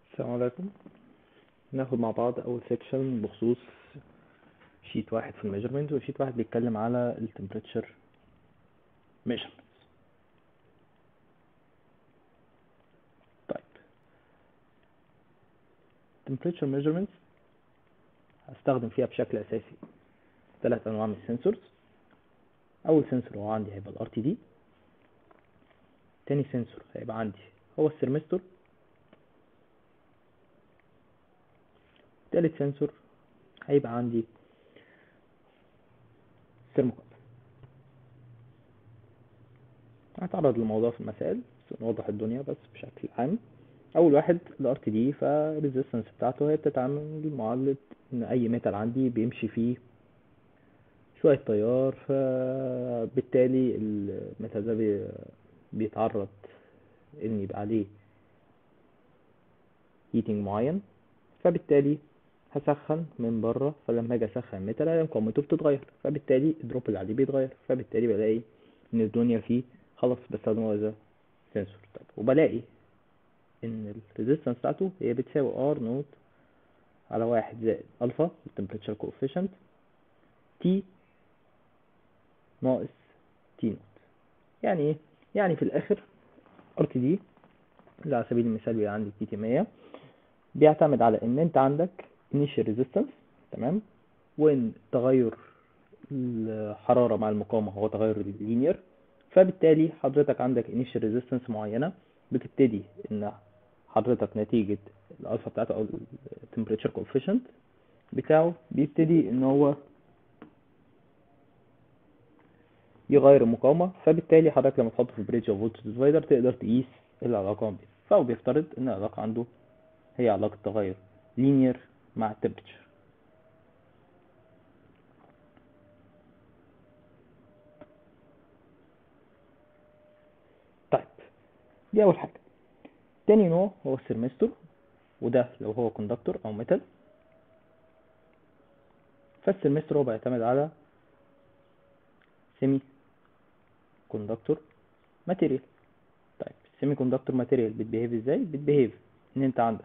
السلام عليكم ناخد مع بعض أول سيكشن بخصوص شيت واحد في الميجرمنت وشيت واحد بيتكلم على التمبريتشر measurements طيب temperature measurements هستخدم فيها بشكل أساسي ثلاث أنواع من السنسورز أول سنسور هو عندي هيبقى ال RTD تاني سنسور هيبقى عندي هو الثرمستور تالت سنسور هيبقى عندي ثيرموكوبل هنتعرض للموضوع في المسائل بس نوضح الدنيا بس بشكل عام اول واحد ال RTD فالريزيستنس بتاعته هي بتتعامل معادلة ان اي ميتال عندي بيمشي فيه شوية تيار فبالتالي الميتال ده بي- بيتعرض ان يبقى عليه هيتنج معين فبالتالي هسخن من بره فلما اجي اسخن الميتال الاقي مقاومته بتتغير فبالتالي الدروب اللي عليه بيتغير فبالتالي بلاقي ان الدنيا فيه خلاص بستخدمه از سنسور طيب وبلاقي ان الريزيستنس بتاعته هي بتساوي ار نوت على واحد زائد الفا التمبريتشر كوفيشنت تي ناقص تي نوت يعني ايه يعني في الاخر ار تي دي اللي على سبيل المثال بيبقى عندي تي تي 100 بيعتمد على ان انت عندك initial resistance تمام وان تغير الحرارة مع المقاومة هو تغير اللينير فبالتالي حضرتك عندك initial resistance معينة بتبتدي ان حضرتك نتيجة الالفا بتاعته او ال temperature coefficient بتاعه بيبتدي ان هو يغير المقاومة فبالتالي حضرتك لما تحطه في بريدج او فولتج ديفايدر تقدر تقيس العلاقة ما بينهم فهو بيفترض ان العلاقة عنده هي علاقة تغير linear مع temperature طيب دي أول حاجة تاني نوع هو السيرمستور وده لو هو كوندكتور أو ميتال فالسيرمستور هو بيعتمد على سيمي كوندكتور ماتيريال طيب السيمي كوندكتور ماتيريال بتبيهيف ازاي بتبيهيف ان انت عندك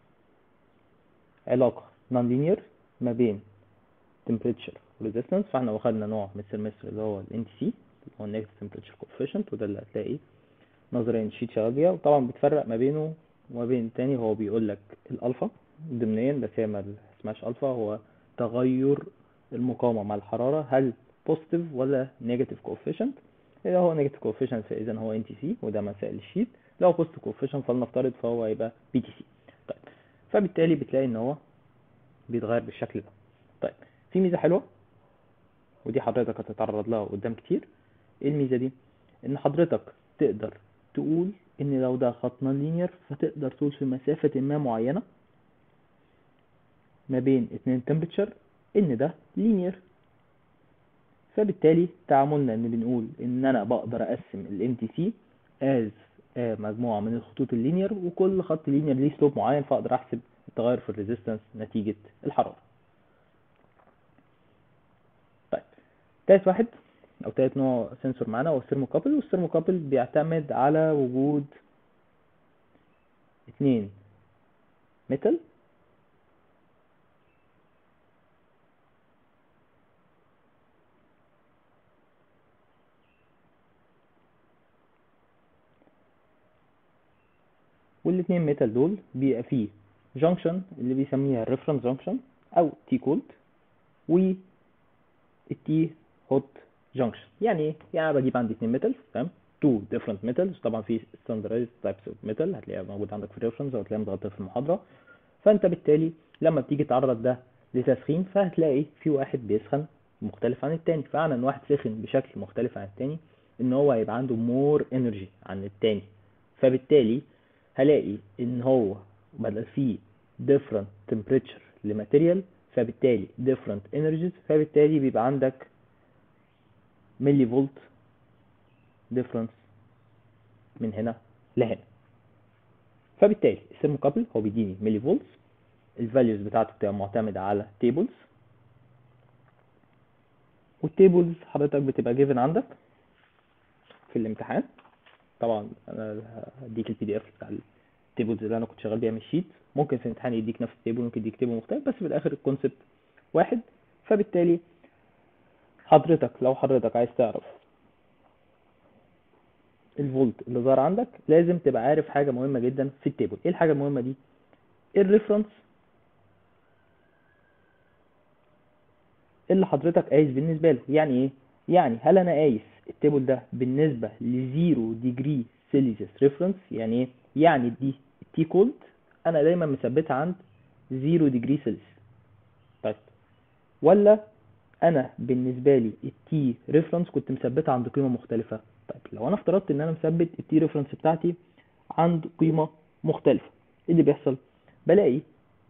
علاقة نون لينير ما بين temperature resistance فاحنا واخدنا نوع من السيرمستر اللي هو ال NTC اللي هو negative temperature coefficient وده اللي هتلاقي نظريا الشيت شغال بيها وطبعا بتفرق ما بينه وما بين التاني هو بيقول لك الالفا ضمنيا بس هي ما اسمهاش الفا هو تغير المقاومة مع الحرارة هل positive ولا negative coefficient إذا هو negative coefficient فإذا هو NTC وده مسائل الشيت لو positive coefficient فلنفترض فهو هيبقى BTC طيب فبالتالي بتلاقي ان هو بيتغير بالشكل ده طيب في ميزه حلوه ودي حضرتك هتتعرض لها قدام كتير ايه الميزه دي ان حضرتك تقدر تقول ان لو ده خط نون لينير فتقدر تقول في مسافه ما معينه ما بين اتنين تمبريتشر ان ده لينير فبالتالي تعاملنا ان بنقول ان انا بقدر اقسم ال MTC as آه، مجموعة من الخطوط اللينير وكل خط لينير ليه سلوب معين فاقدر احسب التغير في الريزيستنس نتيجة الحرارة طيب تالت واحد او تالت نوع سنسور معانا هو الثيرموكابل والثيرموكابل بيعتمد على وجود اتنين ميتال والاتنين ميتال دول بيبقى فيه جانكشن اللي بيسميها الريفرنس جانكشن او تي كولد والتي هوت جانكشن يعني ايه يعني أنا بجيب عندي اتنين ميتال تمام تو ديفرنت ميتالز طبعا في ستاندردايزد تايبس اوف ميتال هتلاقيها موجود عندك في الريفرنس او هتلاقيها متغطيه في المحاضره فانت بالتالي لما بتيجي تعرض ده لتسخين فهتلاقي في واحد بيسخن مختلف عن التاني فعلا ان واحد سخن بشكل مختلف عن التاني ان هو هيبقى عنده مور انرجي عن التاني فبالتالي هلاقي ان هو بدل فيه different temperature لماتيريال فبالتالي different energies فبالتالي بيبقى عندك ملي فولت difference من هنا لهنا فبالتالي الثيرموكابل هو بيديني ملي فولتس الفاليوز بتاعته بتبقى معتمدة على تيبلز والتيبلز حضرتك بتبقى جيفن عندك في الامتحان طبعا انا هديك البي دي اف بتاع التيبلز اللي انا كنت شغال بيها من الشيت ممكن في الامتحان يديك نفس التيبل ممكن يديك تيبل مختلف بس في الاخر الكونسبت واحد فبالتالي حضرتك لو حضرتك عايز تعرف الفولت اللي ظهر عندك لازم تبقى عارف حاجه مهمه جدا في التيبل ايه الحاجه المهمه دي الريفرنس اللي حضرتك قايس بالنسبه له يعني ايه يعني هل انا قايس التيبل ده بالنسبه لزيرو ديجري سيليزيوس ريفرنس يعني ايه يعني دي التي كولد انا دايما مثبتها عند زيرو ديجري سيليزيوس طيب ولا انا بالنسبه لي التي ريفرنس كنت مثبتها عند قيمه مختلفه طيب لو انا افترضت ان انا مثبت التي ريفرنس بتاعتي عند قيمه مختلفه ايه اللي بيحصل بلاقي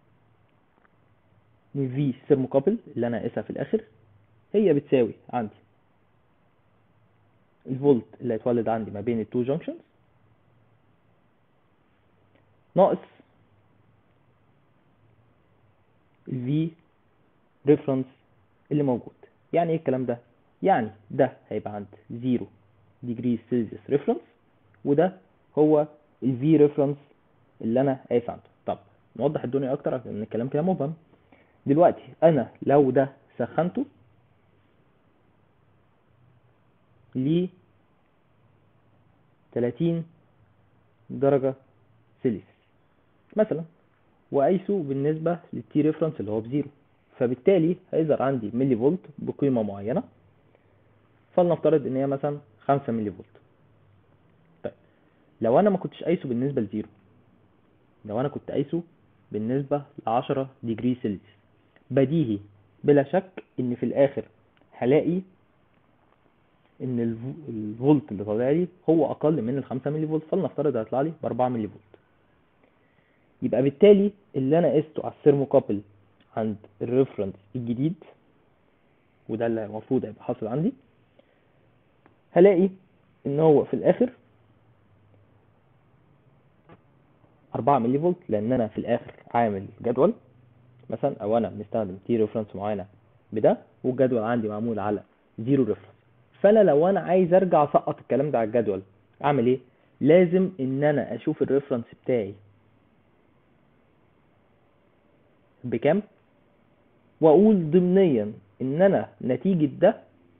ان في ثيرموكابل اللي انا قايسها في الاخر هي بتساوي عندي الفولت اللي هيتولد عندي ما بين التو جانكشنز ناقص الفي ريفرنس اللي موجود يعني ايه الكلام ده يعني ده هيبقى عند 0 ديجري سيلسيوس ريفرنس وده هو الفي ريفرنس اللي انا قايس عنده طب نوضح الدنيا اكتر عشان الكلام كده مبهم دلوقتي انا لو ده سخنته ل 30 درجة سيليسيوس مثلا وقيسه بالنسبة للتي ريفرنس اللي هو بزيرو فبالتالي هيظهر عندي ملي فولت بقيمة معينة فلنفترض ان هي مثلا 5 ملي فولت طيب لو انا ما كنتش قايسه بالنسبة لزيرو لو انا كنت قايسه بالنسبة ل 10 ديجري سيلسيوس بديهي بلا شك ان في الاخر هلاقي ان الفو- الفولت اللي طالع لي هو اقل من ال 5 ملي فولت فلنفترض هيطلع لي ب 4 ملي فولت يبقى بالتالي اللي انا قسته على الثيرموكابل عند الريفرنس الجديد وده اللي المفروض هيبقى حاصل عندي هلاقي ان هو في الاخر 4 ملي فولت لان انا في الاخر عامل جدول مثلا او انا بنستخدم تي ريفرنس معينه بده والجدول عندي معمول على زيرو ريفرنس فانا لو انا عايز ارجع اسقط الكلام ده على الجدول اعمل ايه لازم ان انا اشوف الريفرنس بتاعي بكام واقول ضمنيا ان انا نتيجة ده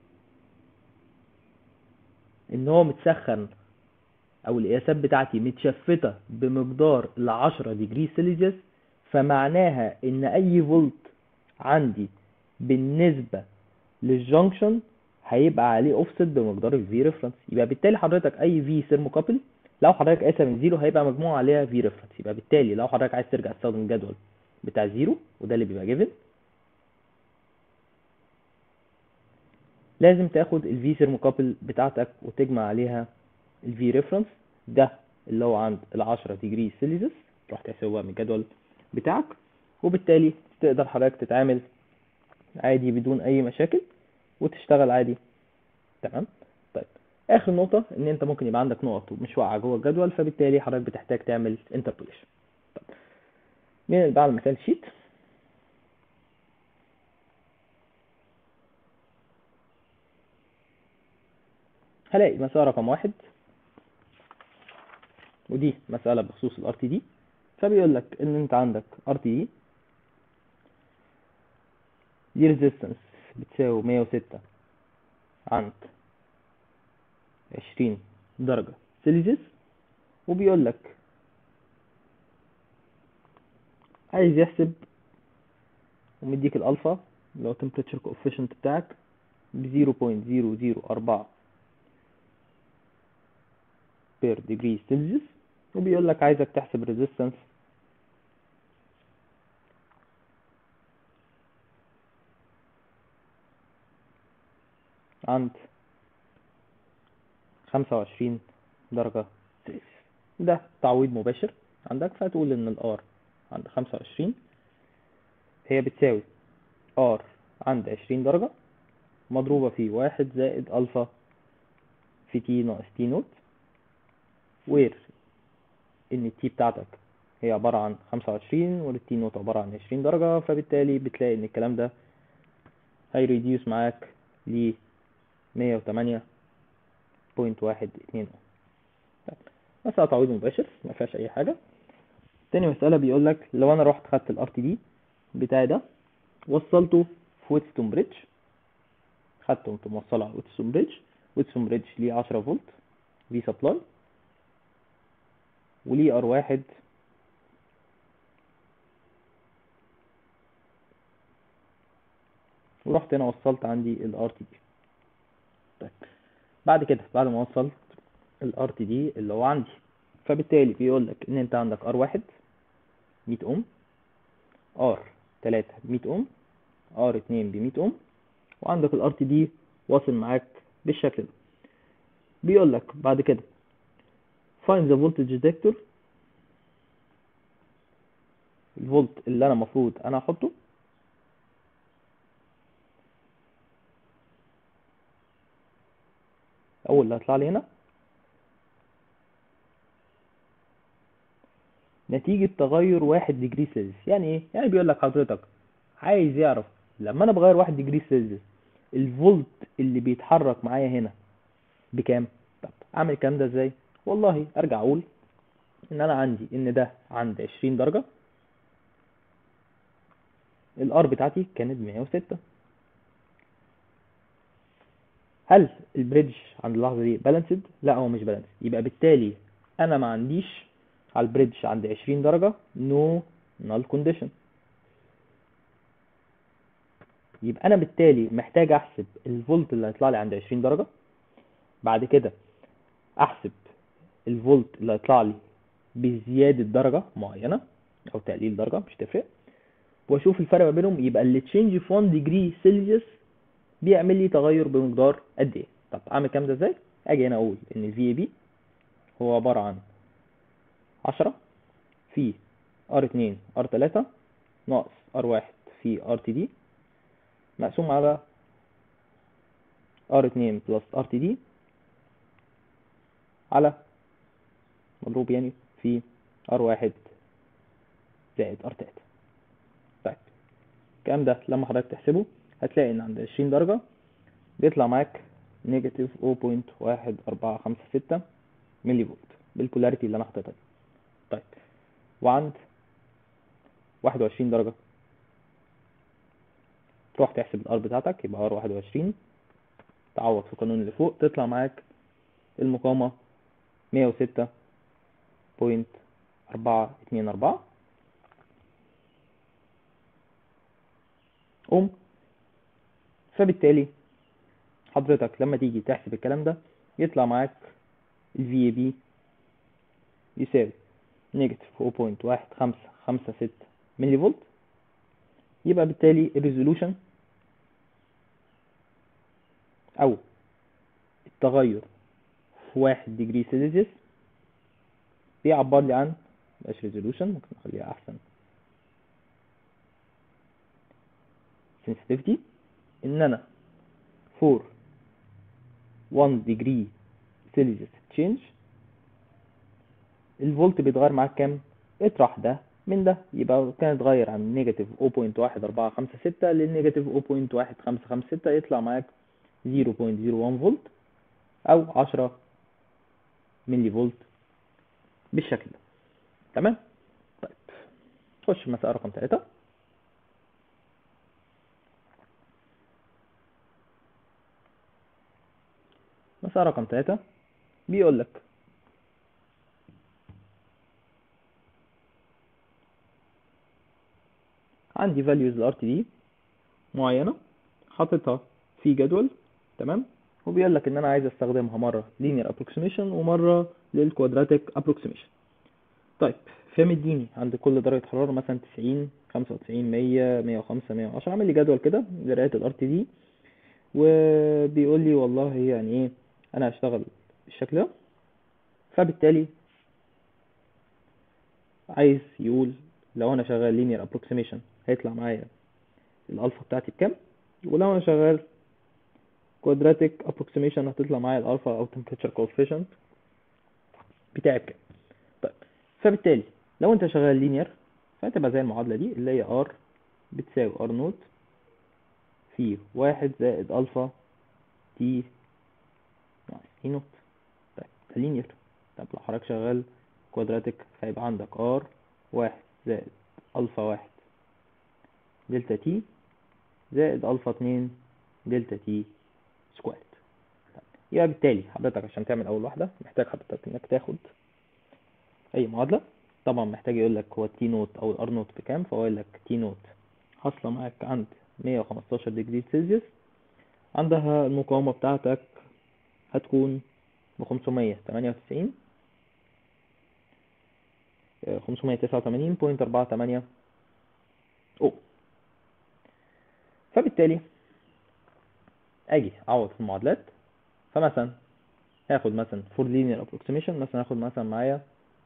ان هو متسخن او القياسات بتاعتي متشفتة بمقدار ال 10 ديجري سيليزيوس فمعناها ان اي فولت عندي بالنسبة للجنكشن هيبقى عليه اوفست بمقدار الفي ريفرنس يبقى بالتالي حضرتك اي في ثيرموكابل لو حضرتك قاسها من زيرو هيبقى مجموع عليها في ريفرنس يبقى بالتالي لو حضرتك عايز ترجع تستخدم الجدول بتاع زيرو وده اللي بيبقى جيفن لازم تاخد الفي ثيرموكابل بتاعتك وتجمع عليها الفي ريفرنس ده اللي هو عند ال 10 ديجري سيليزيوس تروح تحسبه بقى من الجدول بتاعك وبالتالي تقدر حضرتك تتعامل عادي بدون اي مشاكل وتشتغل عادي تمام طيب اخر نقطة ان انت ممكن يبقى عندك نقط مش واقعة جوه الجدول فبالتالي حضرتك بتحتاج تعمل انتربوليشن طيب ننقل على مثال شيت هلاقي مسألة رقم واحد ودي مسألة بخصوص ال RTD فبيقول لك ان انت عندك RTD دي ريزيستنس بتساوي 106 عند 20 درجة سيليزيوس وبيقول لك عايز يحسب ومديك الالفا اللي هو temperature coefficient بتاعك ب 0.004 per degree Celsius وبيقول لك عايزك تحسب resistance عند 25 درجة سيلسيوس ده تعويض مباشر عندك فهتقول ان الار عند 25 هي بتساوي ار عند 20 درجة مضروبة في واحد زائد الفا في تي ناقص تي نوت وير ان التي بتاعتك هي عبارة عن 25 والتي نوت عبارة عن 20 درجة فبالتالي بتلاقي ان الكلام ده هيريديوس معاك ل 108 بوينت واحد اتنين طيب مسألة تعويض مباشر ما فيهاش أي حاجة تاني مسألة بيقول لك لو انا رحت خدت الار تي دي بتاعي ده وصلته في ويتستون بريدج خدته قمت موصله على ويتستون بريدج ويتستون بريدج ليه 10 فولت في سبلاي وليه ار واحد ورحت هنا وصلت عندي الار تي دي طيب بعد كده بعد ما وصلت الار تي دي اللي هو عندي فبالتالي بيقول لك ان انت عندك ار واحد 100 اوم ار 3 ب 100 اوم ار 2 ب 100 اوم وعندك الار تي دي واصل معاك بالشكل ده بيقول لك بعد كده find the voltage detector الفولت اللي انا المفروض انا احطه اول اللي هيطلع لي هنا نتيجة تغير واحد ديجري سيلسيوس يعني ايه؟ يعني بيقول لك حضرتك عايز يعرف لما انا بغير واحد ديجري سيلسيوس الفولت اللي بيتحرك معايا هنا بكام؟ طب اعمل الكلام ده ازاي؟ والله ارجع اقول ان انا عندي ان ده عند 20 درجة الار بتاعتي كانت 106 هل البريدج عند اللحظة دي بالانسد؟ لا هو مش بالانسد يبقى بالتالي انا ما عنديش على البريدج عند 20 درجة نو نال كونديشن يبقى انا بالتالي محتاج احسب الفولت اللي هيطلع لي عند 20 درجة بعد كده احسب الفولت اللي هيطلع لي بزيادة درجة معينة او تقليل درجة مش تفرق واشوف الفرق ما بينهم يبقى اللي تشينج في 1 ديجري سيلسيوس بيعمل لي تغير بمقدار قد ايه طب اعمل الكلام ده ازاي اجي هنا اقول ان الفي اي بي هو عبارة عن 10 في ار 2 ار 3 ناقص ار 1 في ار تي دي مقسوم على ار 2 بلس ار تي دي على مضروب يعني في ار 1 زائد ار 3 طيب الكلام ده لما حضرتك تحسبه هتلاقي ان عند 20 درجة بيطلع معاك نيجاتيف 0.1456 ملي فولت بالبولاريتي اللي انا حاططها دي طيب وعند 21 درجة تروح تحسب الار بتاعتك يبقى ار 21 تعوض في القانون اللي فوق تطلع معاك المقاومة 106.424 اوم فبالتالي حضرتك لما تيجي تحسب الكلام ده يطلع معاك ال VAB يساوي نيجاتيف 0.1556 ملي فولت يبقى بالتالي الريزولوشن او التغير في واحد ديجري سيلسيوس بيعبر لي عن مبقاش ريزولوشن ممكن نخليها احسن sensitivity ان انا for 1 degree Celsius change الفولت بيتغير معاك كام اطرح ده من ده يبقى كان اتغير عن نيجاتيف 0.1456 للنيجاتيف 0.1556 يطلع معاك 0.01 فولت او 10 ملي فولت بالشكل ده تمام طيب خش مسألة رقم 3 مسألة رقم 3 بيقول لك عندي values ل RTD معينة حاططها في جدول تمام وبيقول لك ان انا عايز استخدمها مرة linear approximation ومرة للquadratic approximation طيب فمديني عند كل درجة حرارة مثلا 90 95 100 105 110 عامل لي جدول كده لقراية ال RTD وبيقول لي والله يعني ايه انا هشتغل بالشكل ده فبالتالي عايز يقول لو انا شغال linear approximation هيطلع معايا الالفا بتاعتي بكام ولو انا شغال quadratic approximation هتطلع معايا الالفا او temperature coefficient بتاعي بكام طيب فبالتالي لو انت شغال linear فهتبقى زي المعادلة دي اللي هي r بتساوي r نوت في واحد زائد الفا تي ناقص تي نوت طيب ده linear طب لو حضرتك شغال quadratic فيبقى عندك r واحد زائد ألفا واحد دلتا تي زائد ألفا اتنين دلتا تي سكويرد يبقى بالتالي حضرتك عشان تعمل أول واحدة محتاج حضرتك إنك تاخد أي معادلة طبعا محتاج يقول لك هو التي نوت أو الار نوت بكام فهو يقول لك تي نوت حاصلة معاك عند 115 ديجري سيلسيوس عندها المقاومة بتاعتك هتكون ب 598 589.48 او فبالتالي اجي اعوض في المعادلات فمثلا هاخد مثلا for linear approximation مثلا هاخد مثلا معايا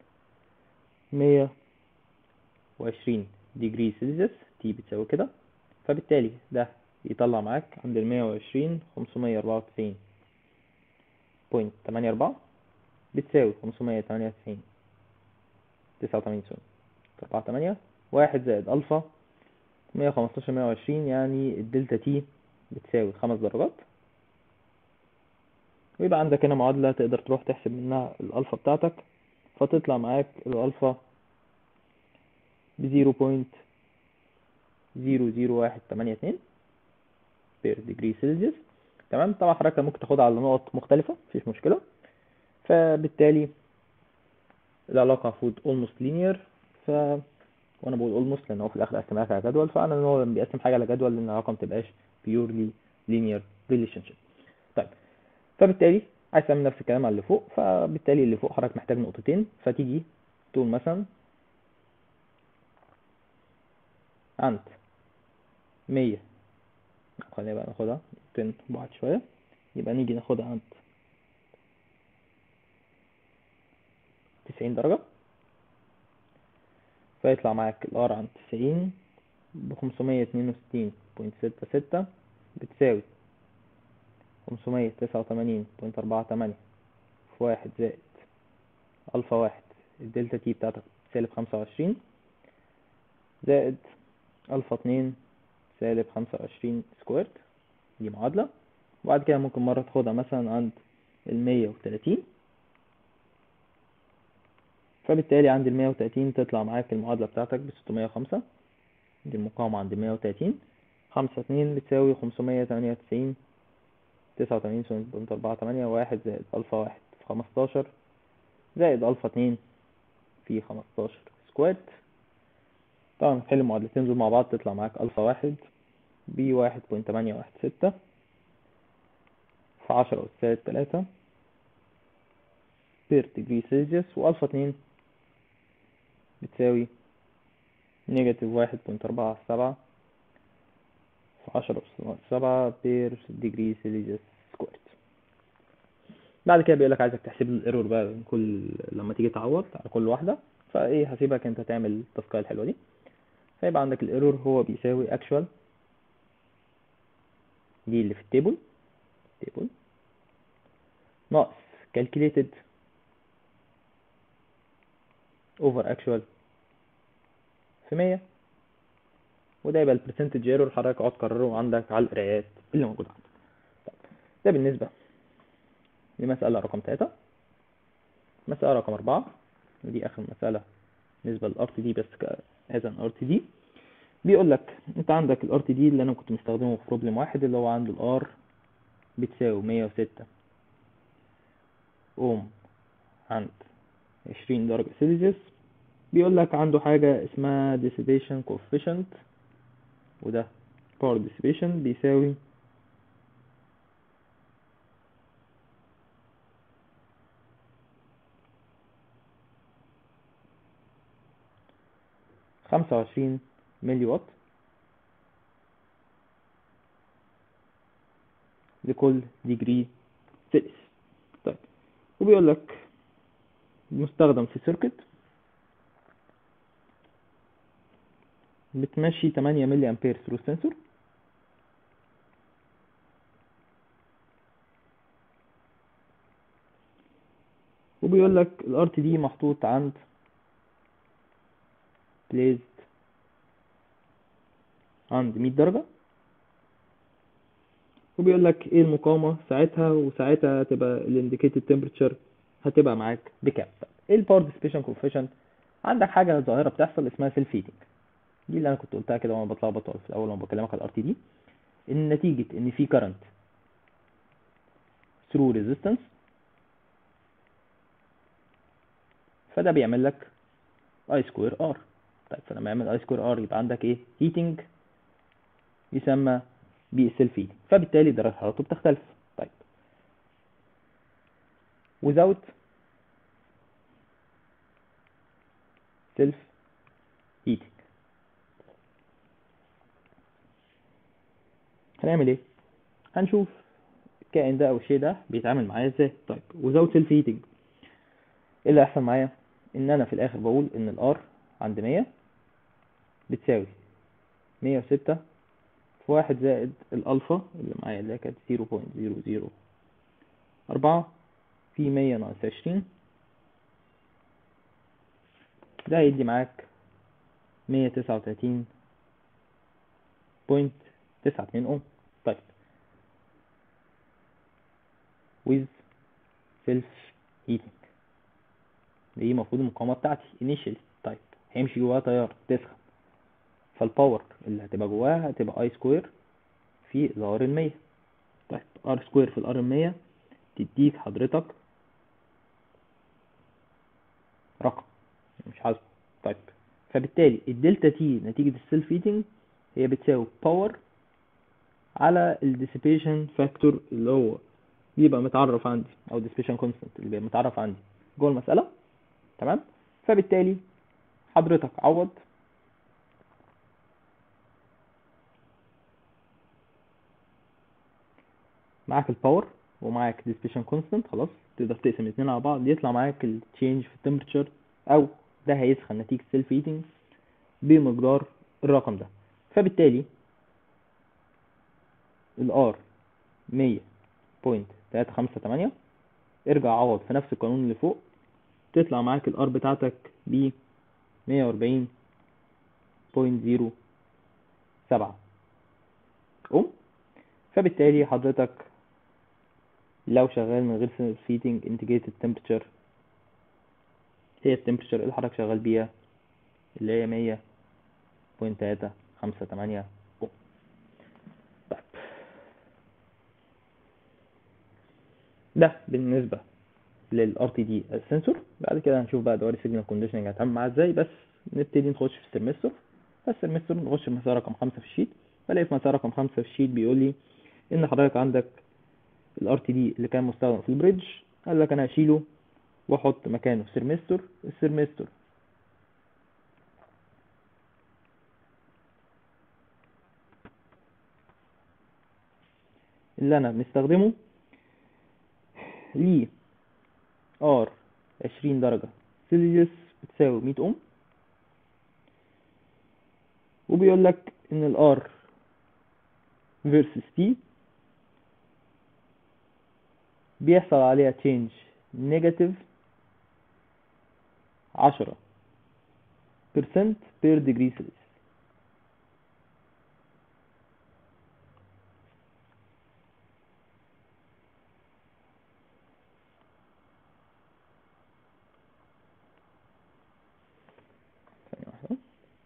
120 degree celsius تي بتساوي كده فبالتالي ده يطلع معاك عند ال 120 594 بوينت 84 بتساوي 598 89 سوري 48 واحد زائد ألفا 115 120 يعني الدلتا تي بتساوي خمس درجات ويبقى عندك هنا معادلة تقدر تروح تحسب منها الألفا بتاعتك فتطلع معاك الألفا بزيرو بوينت زيرو زيرو واحد تمانية اتنين بير ديجري سيلسيوس تمام طبعا حضرتك ممكن تاخدها على نقط مختلفة مفيش مشكلة فبالتالي العلاقة المفروض almost linear ف وانا بقول almost لان هو في الاخر قسمها على جدول فانا ان هو لما بيقسم حاجة على جدول لان العلاقة متبقاش purely linear relationship طيب فبالتالي عايز تعمل نفس الكلام على اللي فوق فبالتالي اللي فوق حضرتك محتاج نقطتين فتيجي تقول مثلا عند مية خلينا بقى ناخدها نقطتين بعد شوية يبقى نيجي ناخدها عند تسعين درجة فيطلع معاك الار عند تسعين بخمسمية اتنين وستين بوينت ستة ستة بتساوي خمسمية تسعة وتمانين بوينت أربعة تمانية في واحد زائد ألفا واحد الدلتا تي بتاعتك سالب خمسة وعشرين زائد ألفا اتنين سالب خمسة وعشرين سكويرد دي معادلة وبعد كده ممكن مرة تاخدها مثلا عند المية وتلاتين فبالتالي عند المية وتلاتين تطلع معاك المعادلة بتاعتك بستمية وخمسة دي المقاومة عند المية وتلاتين خمسة اتنين بتساوي خمسمية تمانية وتسعين تسعة وتمانين بوينت أربعة تمانية واحد زائد ألفا واحد في خمستاشر زائد ألفا اتنين في خمستاشر سكويرد طبعا تحل المعادلتين دول مع بعض تطلع معاك ألفا واحد بي واحد بوينت تمانية واحد ستة في عشرة أس سالب تلاتة بير ديجري سيلسيوس وألفا اتنين بتساوي نيجاتيف واحد بوينت أربعة سبعة في عشرة أس سبعة بير ديجري سيلسيوس سكويرد بعد كده بيقولك عايزك تحسب الايرور بقى كل لما تيجي تعوض على كل واحدة فايه هسيبك انت تعمل التاسكايه الحلوة دي فيبقى عندك الايرور هو بيساوي actual دي اللي في التيبل تيبل ناقص calculated over actual في مية وده يبقى البرسنتج ايرور حضرتك اقعد تكرره عندك على القرايات اللي موجودة عندك طيب ده بالنسبة لمسألة رقم تلاتة مسألة رقم أربعة ودي آخر مسألة بالنسبة لل RTD بس ك as an RTD بيقول لك أنت عندك ال RTD اللي أنا كنت مستخدمه في بروبلم واحد اللي هو عنده ال R بتساوي مية وستة أوم عند عشرين درجة سيلسيوس بيقول لك عنده حاجة اسمها dissipation coefficient وده power dissipation بيساوي خمسة وعشرين ملي وات لكل ديجري سيلسيوس طيب وبيقول لك مستخدم في سيركت بتمشي 8 ملي امبير ثرو سنسور وبيقول لك الار تي دي محطوط عند placed عند 100 درجة وبيقول لك ايه المقاومة ساعتها وساعتها هتبقى الانديكيتد تمبرتشر هتبقى معاك بكام ايه الباور ديسبيشن كوفيشنت عندك حاجه ظاهره بتحصل اسمها سيلف هيتنج دي اللي انا كنت قلتها كده وانا بتلخبط في الاول لما بكلمك على الار تي دي ان نتيجه ان في كرنت ثرو ريزيستنس فده بيعمل لك اي سكوير ار طيب فلما يعمل اي سكوير ار يبقى عندك ايه هيتنج يسمى بالسيلف هيتنج فبالتالي درجه حرارته بتختلف طيب without self heating هنعمل ايه هنشوف الكائن ده او الشيء ده بيتعامل معايا ازاي طيب without self heating ايه اللي هيحصل معايا ان انا في الاخر بقول ان الار عند 100 بتساوي 106 في واحد زائد الالفا اللي معايا اللي هي كانت 0.004 في 100 ناقص 20 ده هيدي معاك 139 بوينت تسعة اتنين اوم طيب with self heating دي المفروض المقاومة بتاعتي initially طيب هيمشي جواها تيار تسخن فالباور اللي هتبقى جواها هتبقى اي سكوير في الار المية طيب ار سكوير في الار المية تديك حضرتك رقم مش حاسبه طيب فبالتالي الدلتا تي نتيجة السيلف هيتنج هي بتساوي باور على الديسيبيشن فاكتور اللي هو بيبقى متعرف عندي او ديسيبيشن كونستنت اللي بيبقى متعرف عندي جوه المسألة تمام فبالتالي حضرتك عوض معاك الباور ومعاك ديسبيشن كونستنت خلاص تقدر تقسم الاثنين على بعض يطلع معاك التشينج في التمبرتشر او ده هيسخن نتيجة سيلف هيتنج بمقدار الرقم ده فبالتالي الار 100.358 ارجع عوض في نفس القانون اللي فوق تطلع معاك الار بتاعتك ب 140.07 اوم فبالتالي حضرتك لو شغال من غير سيلف هيتنج انتجريتد تمبرتشر هي التمبرتشر اللي حضرتك شغال بيها اللي هي مية بوينت تلاتة خمسة تمانية اوم طيب ده بالنسبة للار تي دي السنسور بعد كده هنشوف بقى دوائر السيجنال كونديشننج هتعمل معاها ازاي بس نبتدي نخش في السيرمستر فالسيرمستر نخش في مسألة رقم خمسة في الشيت بلاقي في مسألة رقم خمسة في الشيت بيقول لي ان حضرتك عندك الار تي دي اللي كان مستخدم في البريدج قال لك انا هشيله واحط مكانه سيرمستر السيرمستر اللي انا بنستخدمه ليه ار 20 درجة سيلسيوس بتساوي 100 اوم وبيقول لك ان الار versus تي بيحصل عليها change negative عشرة percent per degree Celsius ثانية واحدة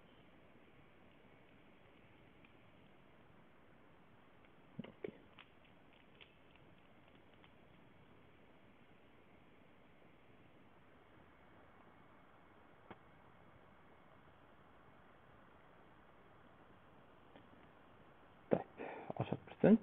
اوكي طيب عشرة percent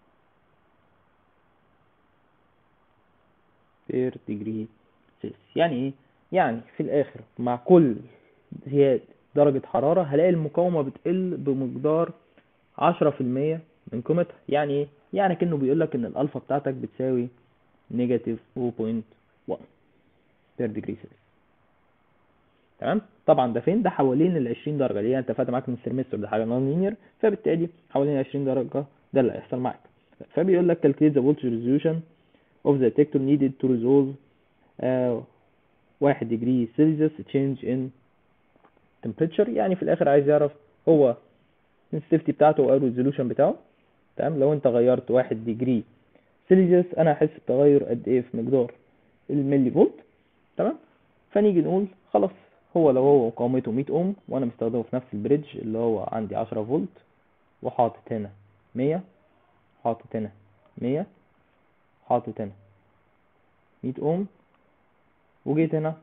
per degree Celsius يعني ايه؟ يعني في الآخر مع كل زيادة درجة حرارة هلاقي المقاومة بتقل بمقدار عشرة في المية من قيمتها يعني ايه؟ يعني كأنه بيقول لك إن الألفا بتاعتك بتساوي نيجاتيف 0.1 per degree Celsius تمام طبعا ده فين ده حوالين ال 20 درجه اللي هي انت فاتح معاك من السيرمستر ده حاجه نون لينير فبالتالي حوالين ال 20 درجه ده اللي هيحصل معاك فبيقول لك calculate the voltage resolution of the detector needed to resolve uh, 1 degree Celsius change in temperature يعني في الاخر عايز يعرف هو sensitivity بتاعته او الريزولوشن بتاعه تمام لو انت غيرت 1 ديجري سيلسيوس انا هحس بتغير قد ايه في مقدار الملي فولت تمام فنيجي نقول خلاص هو لو هو مقاومته 100 اوم وانا مستخدمه في نفس البريدج اللي هو عندي 10 فولت وحاطط هنا 100 حاطط هنا 100 حاطط هنا 100 اوم وجيت هنا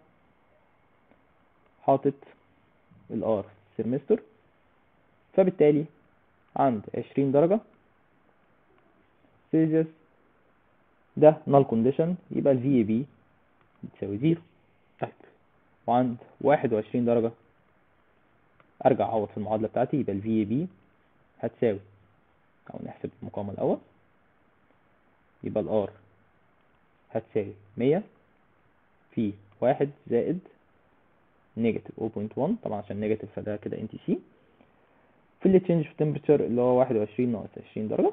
حاطط الار سيرمستر فبالتالي عند 20 درجة سيلسيوس ده null condition يبقى ال VAB بتساوي زيرو طيب وعند 21 درجة ارجع اعوض في المعادلة بتاعتي يبقى ال VAB هتساوي او نحسب المقاومة الاول يبقى ال R هتساوي 100 في واحد زائد نيجاتيف 0.1 طبعا عشان نيجاتيف فده كده ان تي سي في اللي تشينج في temperature اللي هو 21 ناقص 20 درجة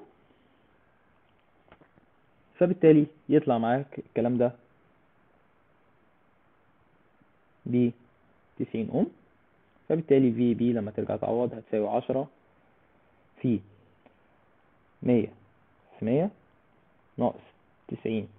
فبالتالي يطلع معاك الكلام ده ب 90 اوم فبالتالي في بي لما ترجع تعوض هتساوي 10 في 100 في 100 ناقص 90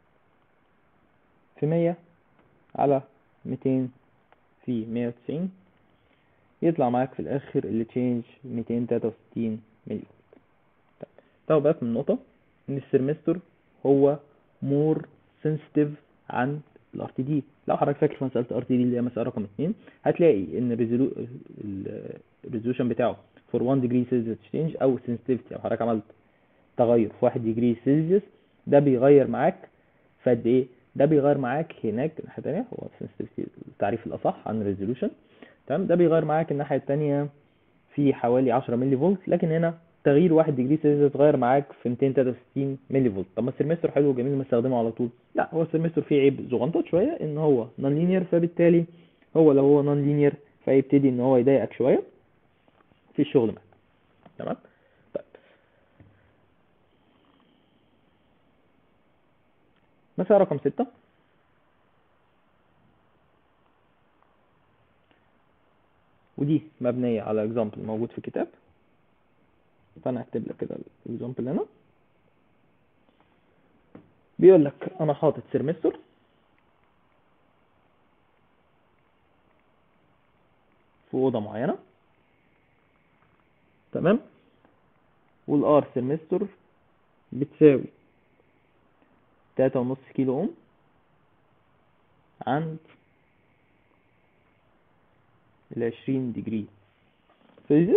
في 100 على 200 في 190 يطلع معاك في الاخر اللي تشينج 263 ملي فولت طيب تاخد بالك من نقطة ان السيرمستر هو مور سنسيتيف عن الار تي دي لو حضرتك فاكر في مسألة ار تي دي اللي هي مسألة رقم 2 هتلاقي ان الريزولوشن بتاعه فور 1 degree Celsius change او sensitivity لو حضرتك عملت تغير في 1 degree Celsius ده بيغير معاك في قد ايه ده بيغير معاك هناك الناحية التانية هو sensitivity التعريف الأصح عن الريزولوشن تمام ده بيغير معاك الناحية التانية في حوالي 10 ملي فولت لكن هنا تغيير 1 ديجري سيلسيوس اتغير معاك في 263 ملي فولت طب ما السيرمستر حلو وجميل نستخدمه على طول لا هو السيرمستر فيه عيب صغنطط شويه ان هو نون لينير فبالتالي هو لو هو نون لينير فيبتدي ان هو يضايقك شويه في الشغل معاك تمام طيب مسألة رقم ستة ودي مبنية على اكزامبل موجود في الكتاب فانا هكتب لك كده الاكزامبل هنا بيقول لك انا حاطط سيرمستر في اوضه معينه تمام والار سيرمستر بتساوي تلاتة ونص كيلو اوم عند العشرين ديجري سيلسيوس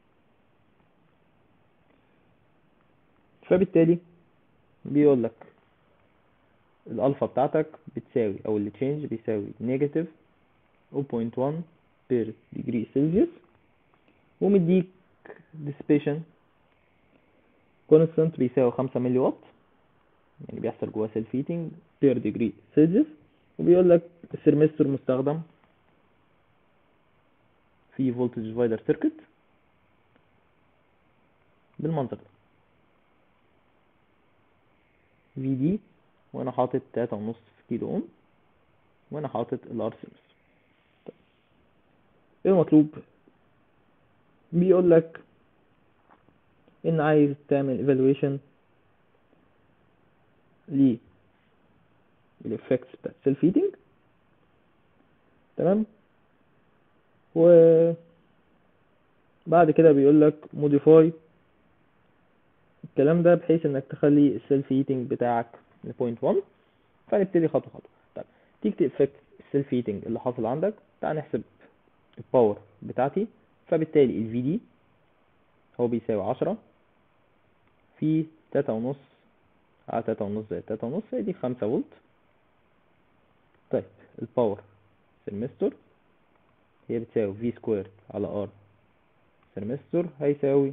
فبالتالي بيقول لك الالفا بتاعتك بتساوي او اللي تشينج بيساوي نيجاتيف 0.1 بير ديجري سيلسيوس ومديك ديسبيشن كونستانت بيساوي 5 ملي وات يعني بيحصل جواه سيلف هيتنج بير ديجري سيلسيوس وبيقول لك السيرمستر مستخدم في فولتج ديفايدر سيركت بالمنظر ده في دي وانا حاطط تلاتة ونص كيلو اوم وانا حاطط الار سيمس طيب. ايه المطلوب بيقول لك ان عايز تعمل evaluation ل الافكتس بتاعت self heating تمام و بعد كده بيقول لك modify الكلام ده بحيث انك تخلي السيلف هيتنج بتاعك لبوينت 1 فنبتدي خطوه خطوه طيب تيجي تفكت السيلف هيتنج اللي حاصل عندك تعال نحسب الباور بتاعتي فبالتالي الفي دي هو بيساوي 10 في تلاتة ونص على تلاتة ونص زائد تلاتة ونص هي دي خمسة فولت طيب الباور سيرمستر هي بتساوي في سكوير على ار سيرمستر هيساوي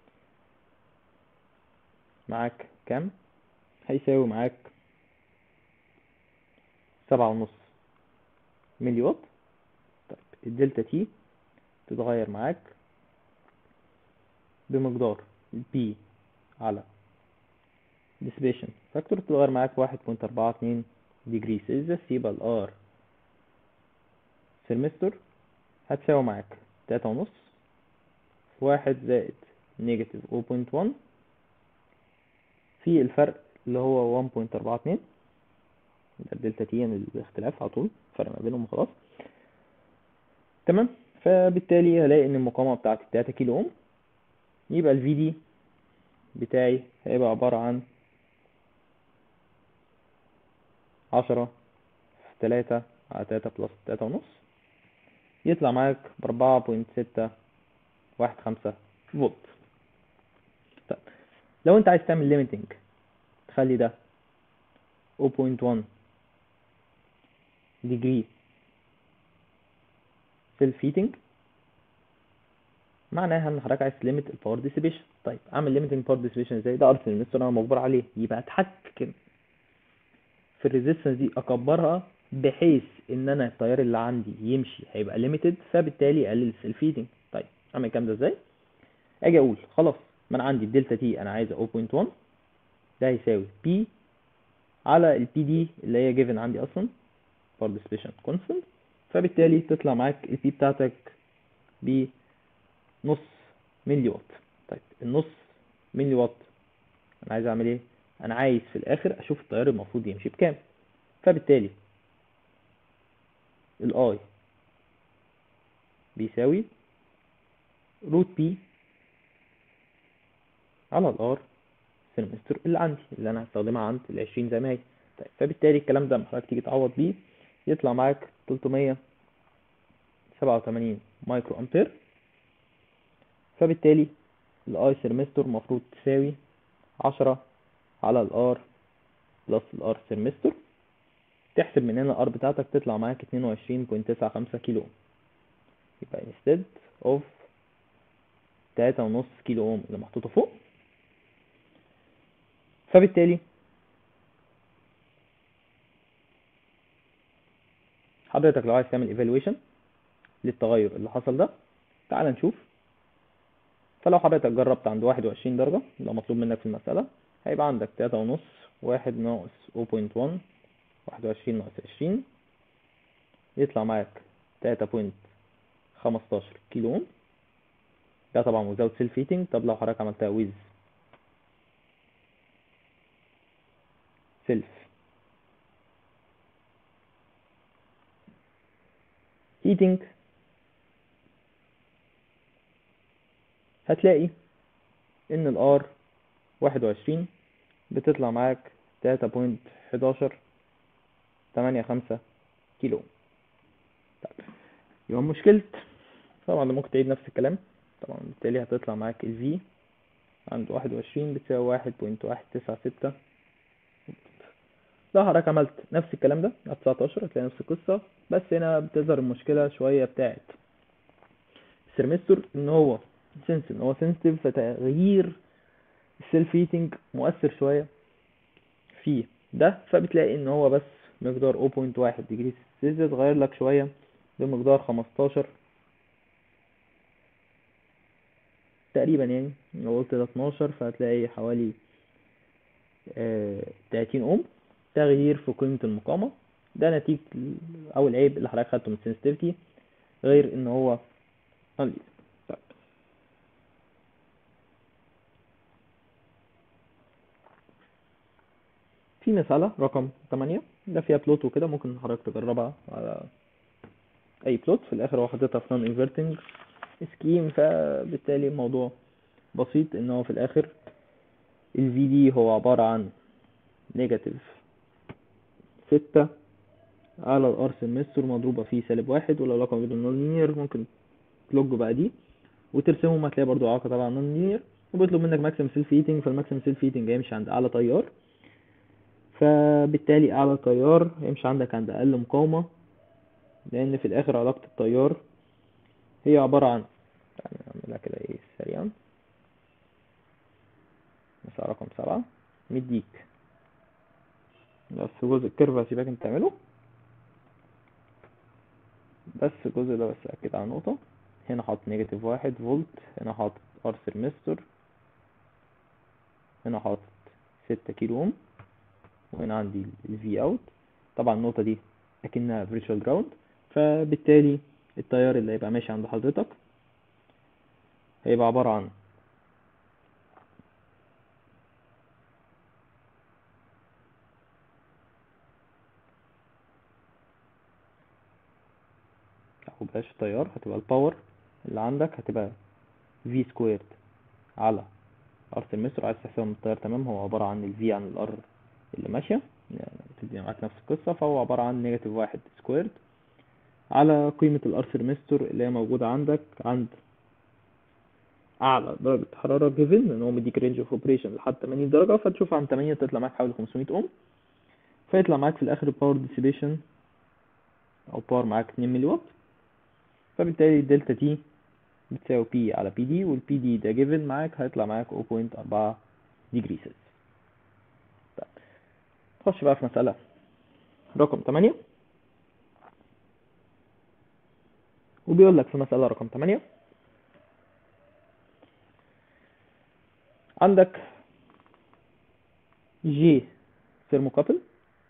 معاك كام هيساوي معاك سبعة ونص ملي وات طيب الدلتا تي تتغير معاك بمقدار بي على dissipation فاكتور تتغير معاك واحد بوينت أربعة اتنين ديجري سيلسيوس يبقى الار سيرمستر هتساوي معاك تلاتة ونص في واحد زائد نيجاتيف 0.1 في الفرق اللي هو 1.42 يبقى الدلتا تي يعني الاختلاف على طول فرق ما بينهم وخلاص تمام فبالتالي هلاقي ان المقاومة بتاعتي 3 كيلو اوم يبقى الفي دي بتاعي هيبقى عبارة عن عشرة في تلاتة على تلاتة بلس تلاتة ونص يطلع معاك بأربعة بوينت ستة واحد خمسة فولت طيب لو انت عايز تعمل ليميتنج تخلي ده 0.1 degree self heating معناها ان حضرتك عايز ليميت الباور ديسيبيشن طيب اعمل ليميتنج باور ديسيبيشن ازاي ده ارسل المستر انا مجبور عليه يبقى اتحكم في الريزيستنس دي اكبرها بحيث ان انا التيار اللي عندي يمشي هيبقى ليميتد فبالتالي اقلل السيلف هيتنج طيب اعمل الكلام ده ازاي اجي اقول خلاص ما انا عندي الدلتا تي انا عايزه 0.1 ده هيساوي بي على البي دي اللي هي جيفن عندي اصلا باور ديسيبيشن كونستنت فبالتالي تطلع معاك البي بتاعتك ب نص ملي وات طيب النص ملي وات انا عايز اعمل ايه انا عايز في الاخر اشوف التيار المفروض يمشي بكام فبالتالي الاي بيساوي روت بي على الار سيرمستر اللي عندي اللي انا هستخدمها عند ال 20 زي ما هي طيب فبالتالي الكلام ده لما حضرتك تيجي تعوض بيه يطلع معاك 387 مايكرو امبير فبالتالي الاي سيرمستر المفروض تساوي 10 على الار بلس الار سيرمستر تحسب من هنا الار بتاعتك تطلع معاك 22.95 كيلو يبقى instead of 3.5 كيلو اوم اللي محطوطه فوق فبالتالي حضرتك لو عايز تعمل evaluation للتغير اللي حصل ده تعال نشوف فلو حضرتك جربت عند 21 درجة لو مطلوب منك في المسألة هيبقى عندك تلاتة ونص واحد ناقص 0.1 واحد وعشرين ناقص عشرين يطلع معاك تلاتة بوينت خمستاشر كيلو اوم ده طبعا without self heating طب لو حضرتك عملتها with self heating هتلاقي ان الار واحد وعشرين بتطلع معاك تلاتة بوينت حداشر تمانية خمسة كيلو طيب يبقى مشكلة طبعا ده ممكن تعيد نفس الكلام طبعا بالتالي هتطلع معاك ال V عند واحد وعشرين بتساوي واحد بوينت واحد تسعة ستة لو حضرتك عملت نفس الكلام ده على 19 هتلاقي نفس القصة بس هنا بتظهر المشكلة شوية بتاعت السيرمستر ان هو سنس ان هو سنسيتيف فتغيير السيلف هيتنج مؤثر شوية فيه ده فبتلاقي ان هو بس مقدار 0.1 ديجري سيلسيوس اتغير لك شوية بمقدار 15 تقريبا يعني لو قلت ده 12 فهتلاقي حوالي آه 30 اوم تغيير في قيمة المقاومة ده نتيجة او العيب اللي حضرتك خدته من السنسيتيفيتي غير ان هو طيب في مسألة رقم 8 ده فيها بلوت وكده ممكن حضرتك تجربها على اي بلوت في الاخر هو حاططها في نون انفرتنج سكيم فبالتالي الموضوع بسيط ان هو في الاخر ال VD هو عبارة عن نيجاتيف ستة على الار سمستر مضروبة في سالب واحد ولو علاقة بين النون لينير ممكن تلوج بقى دي وترسمهم هتلاقي برضو علاقة طبعا نون لينير وبيطلب منك ماكسيم سيلف هيتنج فالماكسيم سيلف هيتنج هيمشي عند اعلى تيار فبالتالي اعلى تيار هيمشي عندك عند اقل مقاومة لان في الاخر علاقة التيار هي عبارة عن يعني نعملها كده ايه سريعا مسألة رقم سبعة مديك بس جزء الكيرف هسيبك انت تعمله بس الجزء ده بس اكد على نقطة هنا حاطط نيجاتيف واحد فولت هنا حاطط ار سيرمستر هنا حاطط ستة كيلو اوم وهنا عندي الفي اوت طبعا النقطة دي اكنها فيرتشوال جراوند فبالتالي التيار اللي هيبقى ماشي عند حضرتك هيبقى عبارة عن وبلاش التيار هتبقى الباور اللي عندك هتبقى في سكويرد على ار سيمستر عايز تحسبها من التيار تمام هو عبارة عن الفي عن الار اللي ماشية يعني تدي معاك نفس القصة فهو عبارة عن نيجاتيف واحد سكويرد على قيمة الار سيمستر اللي هي موجودة عندك عند أعلى درجة حرارة جيفن لأن هو مديك رينج اوف اوبريشن لحد 80 درجة فتشوف عن 8 تطلع معاك حوالي 500 أوم فيطلع معاك في الآخر باور ديسيبيشن أو باور معاك 2 ملي واط فبالتالي دلتا تي بتساوي بي على بي دي والبي دي ده جيفن معاك هيطلع معاك 0.4 ديجري سيلسيوس طيب نخش بقى في مسألة رقم 8 وبيقول لك في مسألة رقم 8 عندك جي ثيرموكابل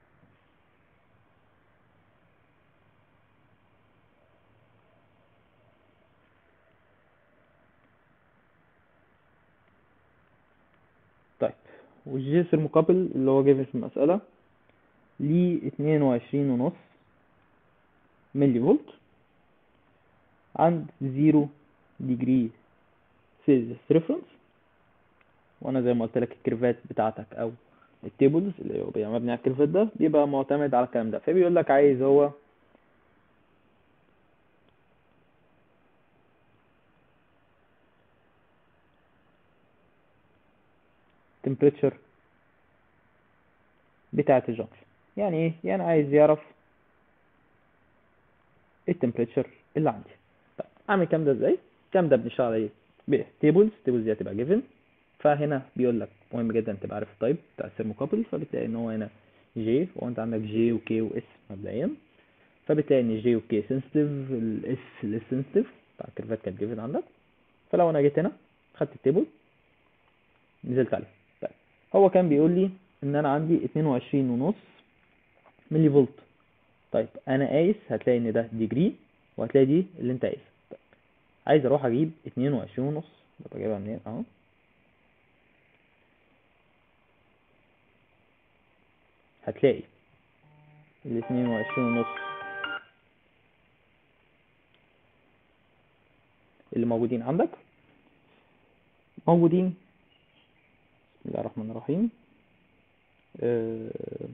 طيب والجي ثيرموكابل اللي هو جايب في المسألة ليه اتنين وعشرين ونص ملي فولت عند زيرو ديجري سيلسيوس ريفرنس وانا زي ما قلت لك الكيرفات بتاعتك او التيبلز اللي هو بيبقى مبني على الكيرفات ده بيبقى معتمد على الكلام ده فبيقول لك عايز هو temperature بتاعة الجنكشن يعني ايه يعني عايز يعرف التمبريتشر اللي عندي طيب اعمل الكلام ده ازاي الكلام ده بنشتغل عليه بتيبلز تيبلز دي هتبقى جيفن فهنا بيقول لك مهم جدا تبقى عارف التايب بتاع الثيرموكابل فبتلاقي ان هو هنا جي وانت عندك جي وكي واس مبدئيا فبتلاقي ان جي وكي سنسيتيف الاس ليس سنسيتيف بتاع الكيرفات كانت جيفن عندك فلو انا جيت هنا خدت التيبل نزلت عليه طيب هو كان بيقول لي ان انا عندي اتنين وعشرين ونص ملي فولت طيب انا قايس هتلاقي ان ده ديجري وهتلاقي دي اللي انت قايسها طيب. عايز اروح اجيب اتنين وعشرين ونص طب اجيبها منين اهو هتلاقي الاتنين وعشرين ونص اللي موجودين عندك موجودين بسم الله الرحمن الرحيم أه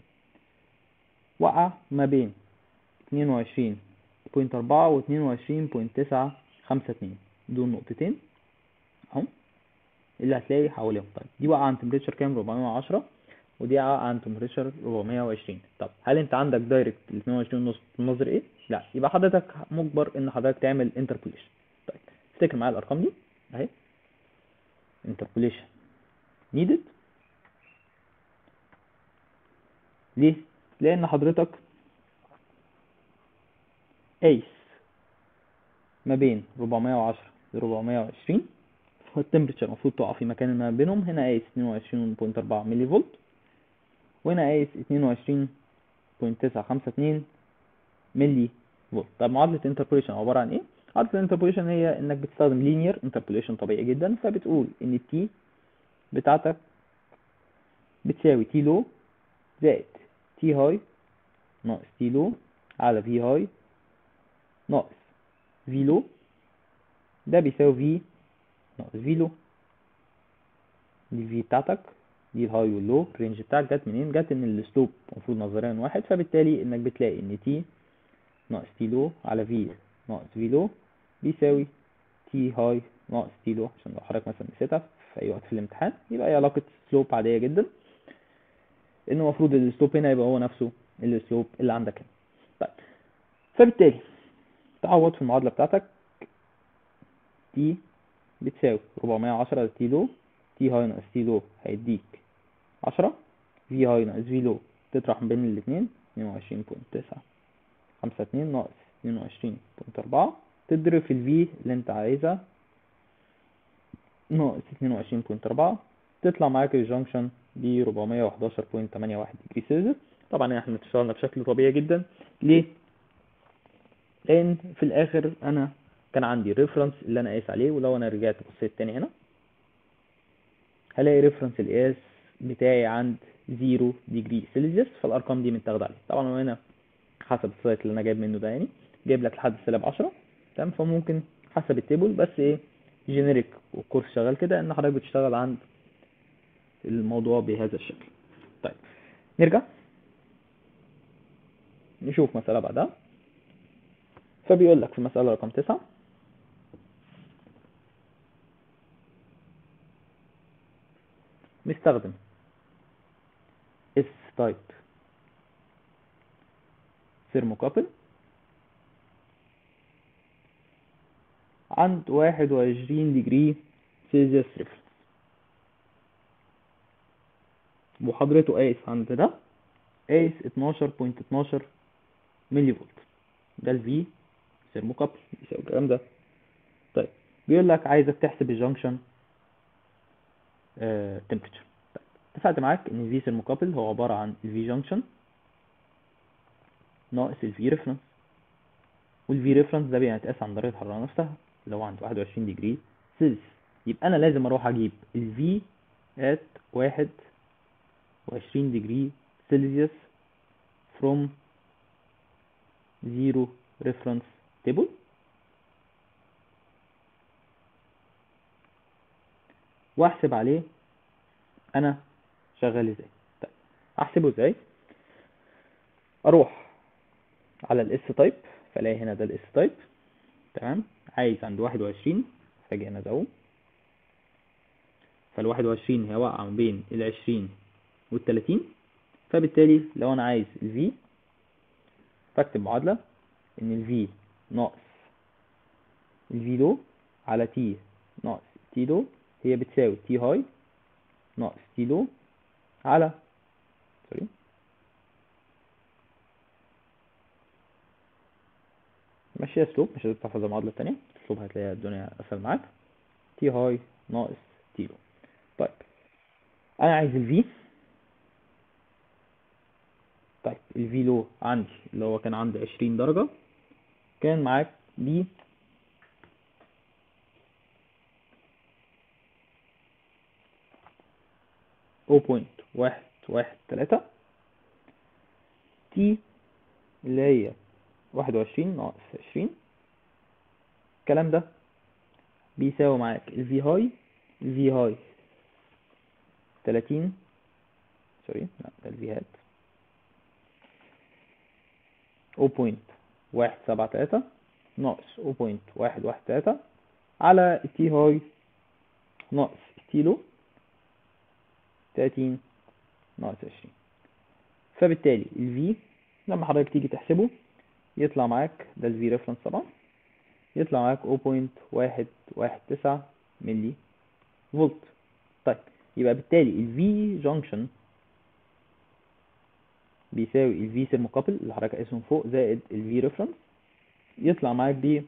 وقع ما بين اتنين وعشرين بوينت أربعة واتنين وعشرين بوينت تسعة خمسة اتنين دول نقطتين اهو اللي هتلاقي حواليهم طيب دي وقع عن تمبريتشر كام 410 ودي عن تمبريتشر 420 طب هل انت عندك دايركت ال 22 ونص تنظر ايه لا يبقى حضرتك مجبر ان حضرتك تعمل انتربوليشن طيب افتكر معايا الارقام دي اهي انتربوليشن نيدد ليه لان حضرتك قايس ما بين 410 ل 420 فالتمبريتشر المفروض تقع في مكان ما بينهم هنا قايس 22.4 ملي فولت وهنا قايس 22.952 ملي فولت طب معادلة الانتربوليشن عبارة عن ايه؟ معادلة الانتربوليشن هي انك بتستخدم لينير انتربوليشن طبيعي جدا فبتقول ان التي بتاعتك بتساوي تي لو زائد تي هاي ناقص تي لو على في هاي ناقص في لو ده بيساوي في ناقص في لو دي في بتاعتك دي الهاي واللو الرينج بتاعك جت منين جت ان السلوب المفروض نظريا واحد فبالتالي انك بتلاقي ان تي ناقص تي لو على في ناقص في لو بيساوي تي هاي ناقص تي لو عشان لو حضرتك مثلا نسيتها في اي وقت في الامتحان يبقى هي علاقة سلوب عادية جدا ان المفروض السلوب هنا يبقى هو نفسه السلوب اللي عندك هنا طيب فبالتالي تعوض في المعادلة بتاعتك تي بتساوي 410 تي لو تي هاي ناقص تي لو هيديك 10 في هاي ناقص في لو تطرح بين الاثنين 22.9 52 ناقص 22.4 تضرب في الفي اللي انت عايزها ناقص 22.4 تطلع معاك الجنكشن ب 411.81 ديجري سيلسيوس طبعا احنا اشتغلنا بشكل طبيعي جدا ليه؟ لان في الاخر انا كان عندي ريفرنس اللي انا قايس عليه ولو انا رجعت بصيت تاني هنا هلاقي ريفرنس القياس بتاعي عند 0 ديجري سيلسيوس فالارقام دي متاخده عليه طبعا هو هنا حسب السايت اللي انا جايب منه ده يعني جايب لك لحد سالب 10 تمام فممكن حسب التيبل بس ايه جينيريك والكورس شغال كده ان حضرتك بتشتغل عند الموضوع بهذا الشكل طيب نرجع نشوف مسألة بعدها فبيقول لك في المسألة رقم تسعة مستخدم S type ثيرموكابل عند واحد وعشرين ديجري سيلسيوس ريفرنس وحضرته قايس عند ده قايس اتناشر بوينت اتناشر ملي فولت ده الفي ثيرموكابل بيساوي الكلام ده طيب بيقول لك عايزك تحسب الجنكشن تمبريتشر طيب اتفقت معاك ان الفي ثيرموكابل هو عبارة عن الفي جنكشن ناقص الفي ريفرنس والفي ريفرنس ده بيتقاس عن درجة الحرارة نفسها اللي هو عند 21 ديجري سيلسيوس يبقى انا لازم اروح اجيب الفي ات واحد وعشرين ديجري سيلسيوس from zero reference table واحسب عليه انا شغال ازاي طيب احسبه ازاي اروح على الاس تايب فالاقي هنا ده الاس تايب تمام عايز عند واحد وعشرين فاجي هنا ازوم فالواحد وعشرين هي واقعة ما بين العشرين والتلاتين فبالتالي لو انا عايز الفي فاكتب معادلة ان الفي ناقص الفي لو على تي ناقص تي لو هي بتساوي تي هاي ناقص تي لو على سوري ماشية اسلوب مش لازم تحفظ المعادلة التانية اسلوب هتلاقي الدنيا اسهل معاك تي هاي ناقص تي لو طيب انا عايز الفي طيب الفي لو عندي اللي هو كان عندي عشرين درجة كان معاك ب او بوينت واحد واحد تلاتة تي اللي هي واحد وعشرين ناقص عشرين الكلام ده بيساوي معاك الفي هاي الفي هاي تلاتين سوري لا ده الفي هات او بوينت واحد سبعة تلاتة ناقص او بوينت واحد واحد تلاتة على التي هاي ناقص تي لو تلاتين ناقص عشرين فبالتالي الفي لما حضرتك تيجي تحسبه يطلع معاك ده الفي ريفرنس طبعا يطلع معاك 0.119 ملي فولت طيب يبقى بالتالي الفي جانكشن بيساوي الفي ثيرموكابل اللي حضرتك قايسهم فوق زائد الفي ريفرنس يطلع معاك ب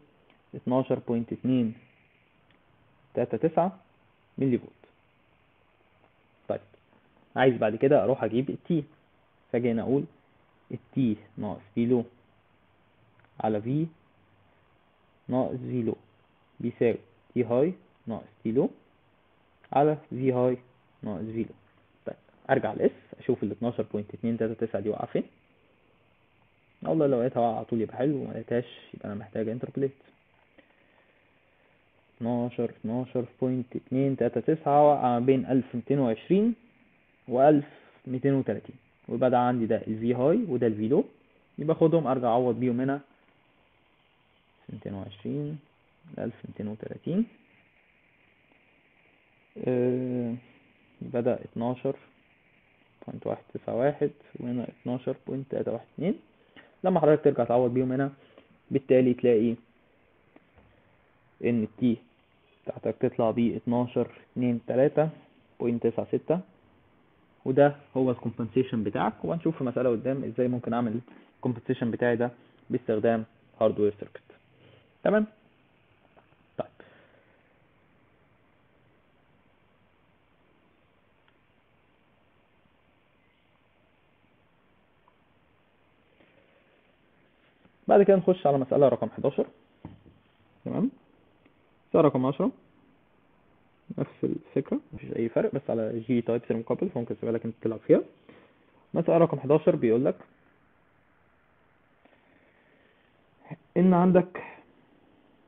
12.239 ملي فولت طيب عايز بعد كده اروح اجيب التي فاجي هنا اقول التي ناقص في لو على في ناقص في لو بيساوي تي هاي ناقص تي لو على في هاي ناقص في لو طيب ارجع لاس اشوف ال 12.239 دي واقعه فين والله لو لقيتها واقعه على طول يبقى حلو وما لقيتهاش يبقى انا محتاج انتربوليت 12 12.239 واقعه ما بين 1220 و 1230 ويبقى ده عندي ده الفي هاي وده الفي لو يبقى خدهم ارجع اعوض بيهم هنا 220 1230 آه بدأ 12.191 وهنا 12.312 لما حضرتك ترجع تعوض بيهم هنا بالتالي تلاقي ان التي بتاعتك تطلع ب 12.23.96 وده هو الكومبنسيشن بتاعك وهنشوف في مسألة قدام ازاي ممكن اعمل الكومبنسيشن بتاعي ده باستخدام هاردوير سيركت تمام طيب بعد كده نخش على مسألة رقم 11 تمام مسألة رقم 10 نفس الفكرة مفيش أي فرق بس على جي تايب ثيرموكابل فممكن تسيبها لك أنت تلعب فيها مسألة رقم 11 بيقول لك إن عندك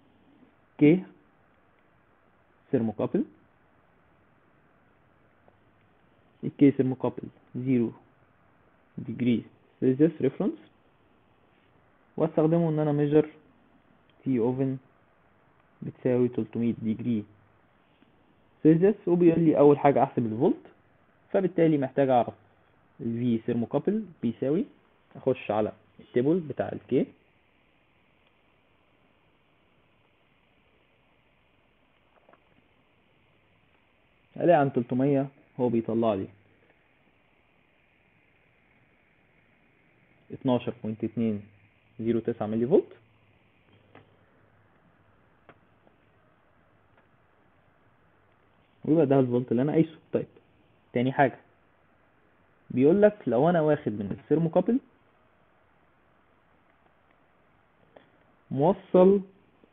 الكي ثيرموكابل الكي ثيرموكابل 0 degree celsius reference واستخدمه ان انا measure تي اوفن بتساوي 300 degree celsius وبيقول لي اول حاجة احسب الفولت فبالتالي محتاج اعرف ال V ثيرموكابل بيساوي اخش على التيبل بتاع الكي الاقي عن 300 هو بيطلع لي 12.209 ملي فولت ويبقى ده الفولت اللي انا قايسه طيب تاني حاجة بيقول لك لو انا واخد من الثيرموكابل موصل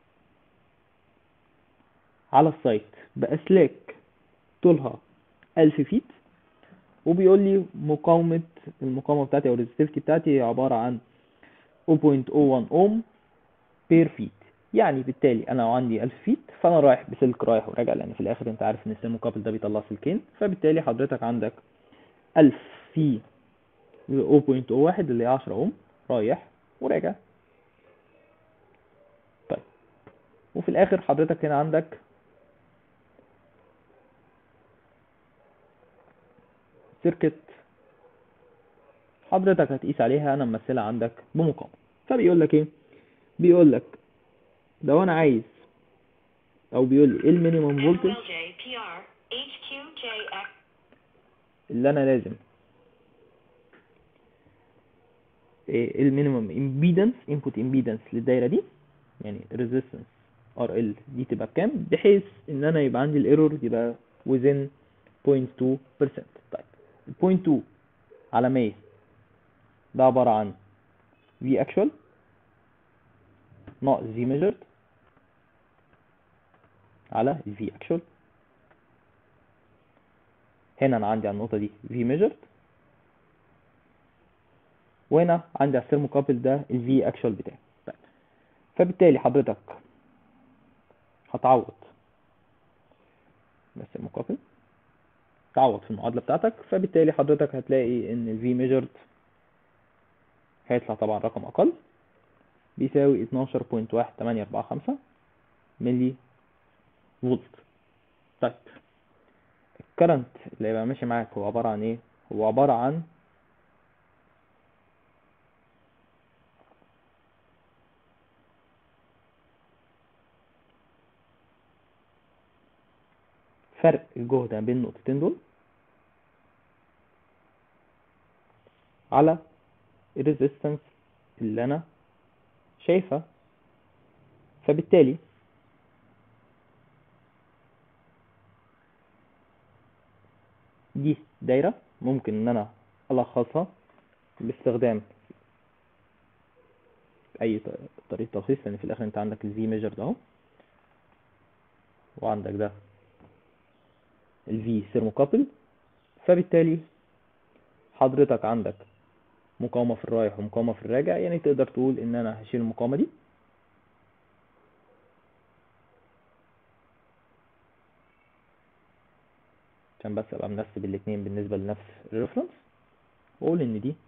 على السايت بأسلاك طولها 1000 فيت وبيقول لي مقاومة المقاومة بتاعتي او الريزستيفيتي بتاعتي هي عبارة عن 0.01 اوم بير فيت يعني بالتالي انا لو عندي 1000 فيت فانا رايح بسلك رايح وراجع لان في الاخر انت عارف ان الثيرموكابل ده بيطلع سلكين فبالتالي حضرتك عندك 1000 في 0.01 اللي هي 10 اوم رايح وراجع طيب وفي الاخر حضرتك هنا عندك سيركت حضرتك هتقيس عليها انا ممثلها عندك بمقاومه فبيقول لك ايه بيقول لك لو انا عايز او بيقول لي ايه المينيمم فولتج NLJ PR HQJX اللي انا لازم ايه المينيمم امبيدنس انبوت امبيدنس للدايره دي يعني ريزيستنس ار ال دي تبقى بكام بحيث ان انا يبقى عندي الايرور يبقى within 0.2% طيب ال 0.2 على 100 ده عبارة عن V actual ناقص V measured على ال V actual هنا انا عندي على النقطة دي V measured وهنا عندي على الثيرموكابل ده ال V actual بتاعي طيب. فبالتالي حضرتك هتعوض بس المقابل تعوض في المعادلة بتاعتك فبالتالي حضرتك هتلاقي ان ال V measured هيطلع طبعا رقم اقل بيساوي 12.1845 ملي فولت طيب الكرنت اللي هيبقى ماشي معاك هو عبارة عن ايه هو عبارة عن فرق الجهد ما بين النقطتين دول على الريزيستنس اللي انا شايفها فبالتالي دي دايرة ممكن ان انا الخصها باستخدام اي ط- طريقة تلخيص لان في الاخر انت عندك الفي ميجر ده اهو وعندك ده الفي ثيرموكابل فبالتالي حضرتك عندك مقاومة في الرايح ومقاومة في الراجع يعني تقدر تقول ان انا هشيل المقاومة دي عشان بس ابقى منسب الاتنين بالنسبة لنفس الريفرنس واقول ان دي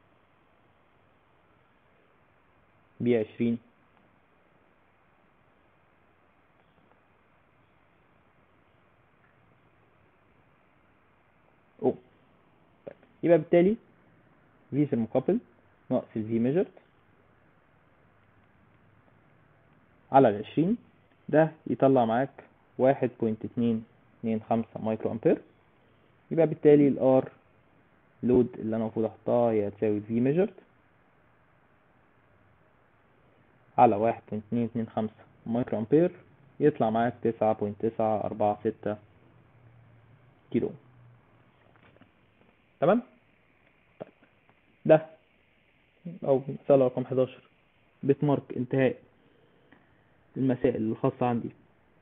بي عشرين او طيب يبقى بالتالي في في المقابل ناقص الفي ميجرد على العشرين ده يطلع معاك واحد بوينت اتنين اتنين خمسة مايكرو امبير يبقى بالتالي الار لود اللي انا المفروض احطها هي تساوي في ميجرد على واحد بوينت اتنين اتنين خمسة مايكرو امبير يطلع معاك تسعة بوينت تسعة أربعة ستة كيلو تمام طيب ده او مسألة رقم 11 بتمارك انتهاء المسائل الخاصة عندي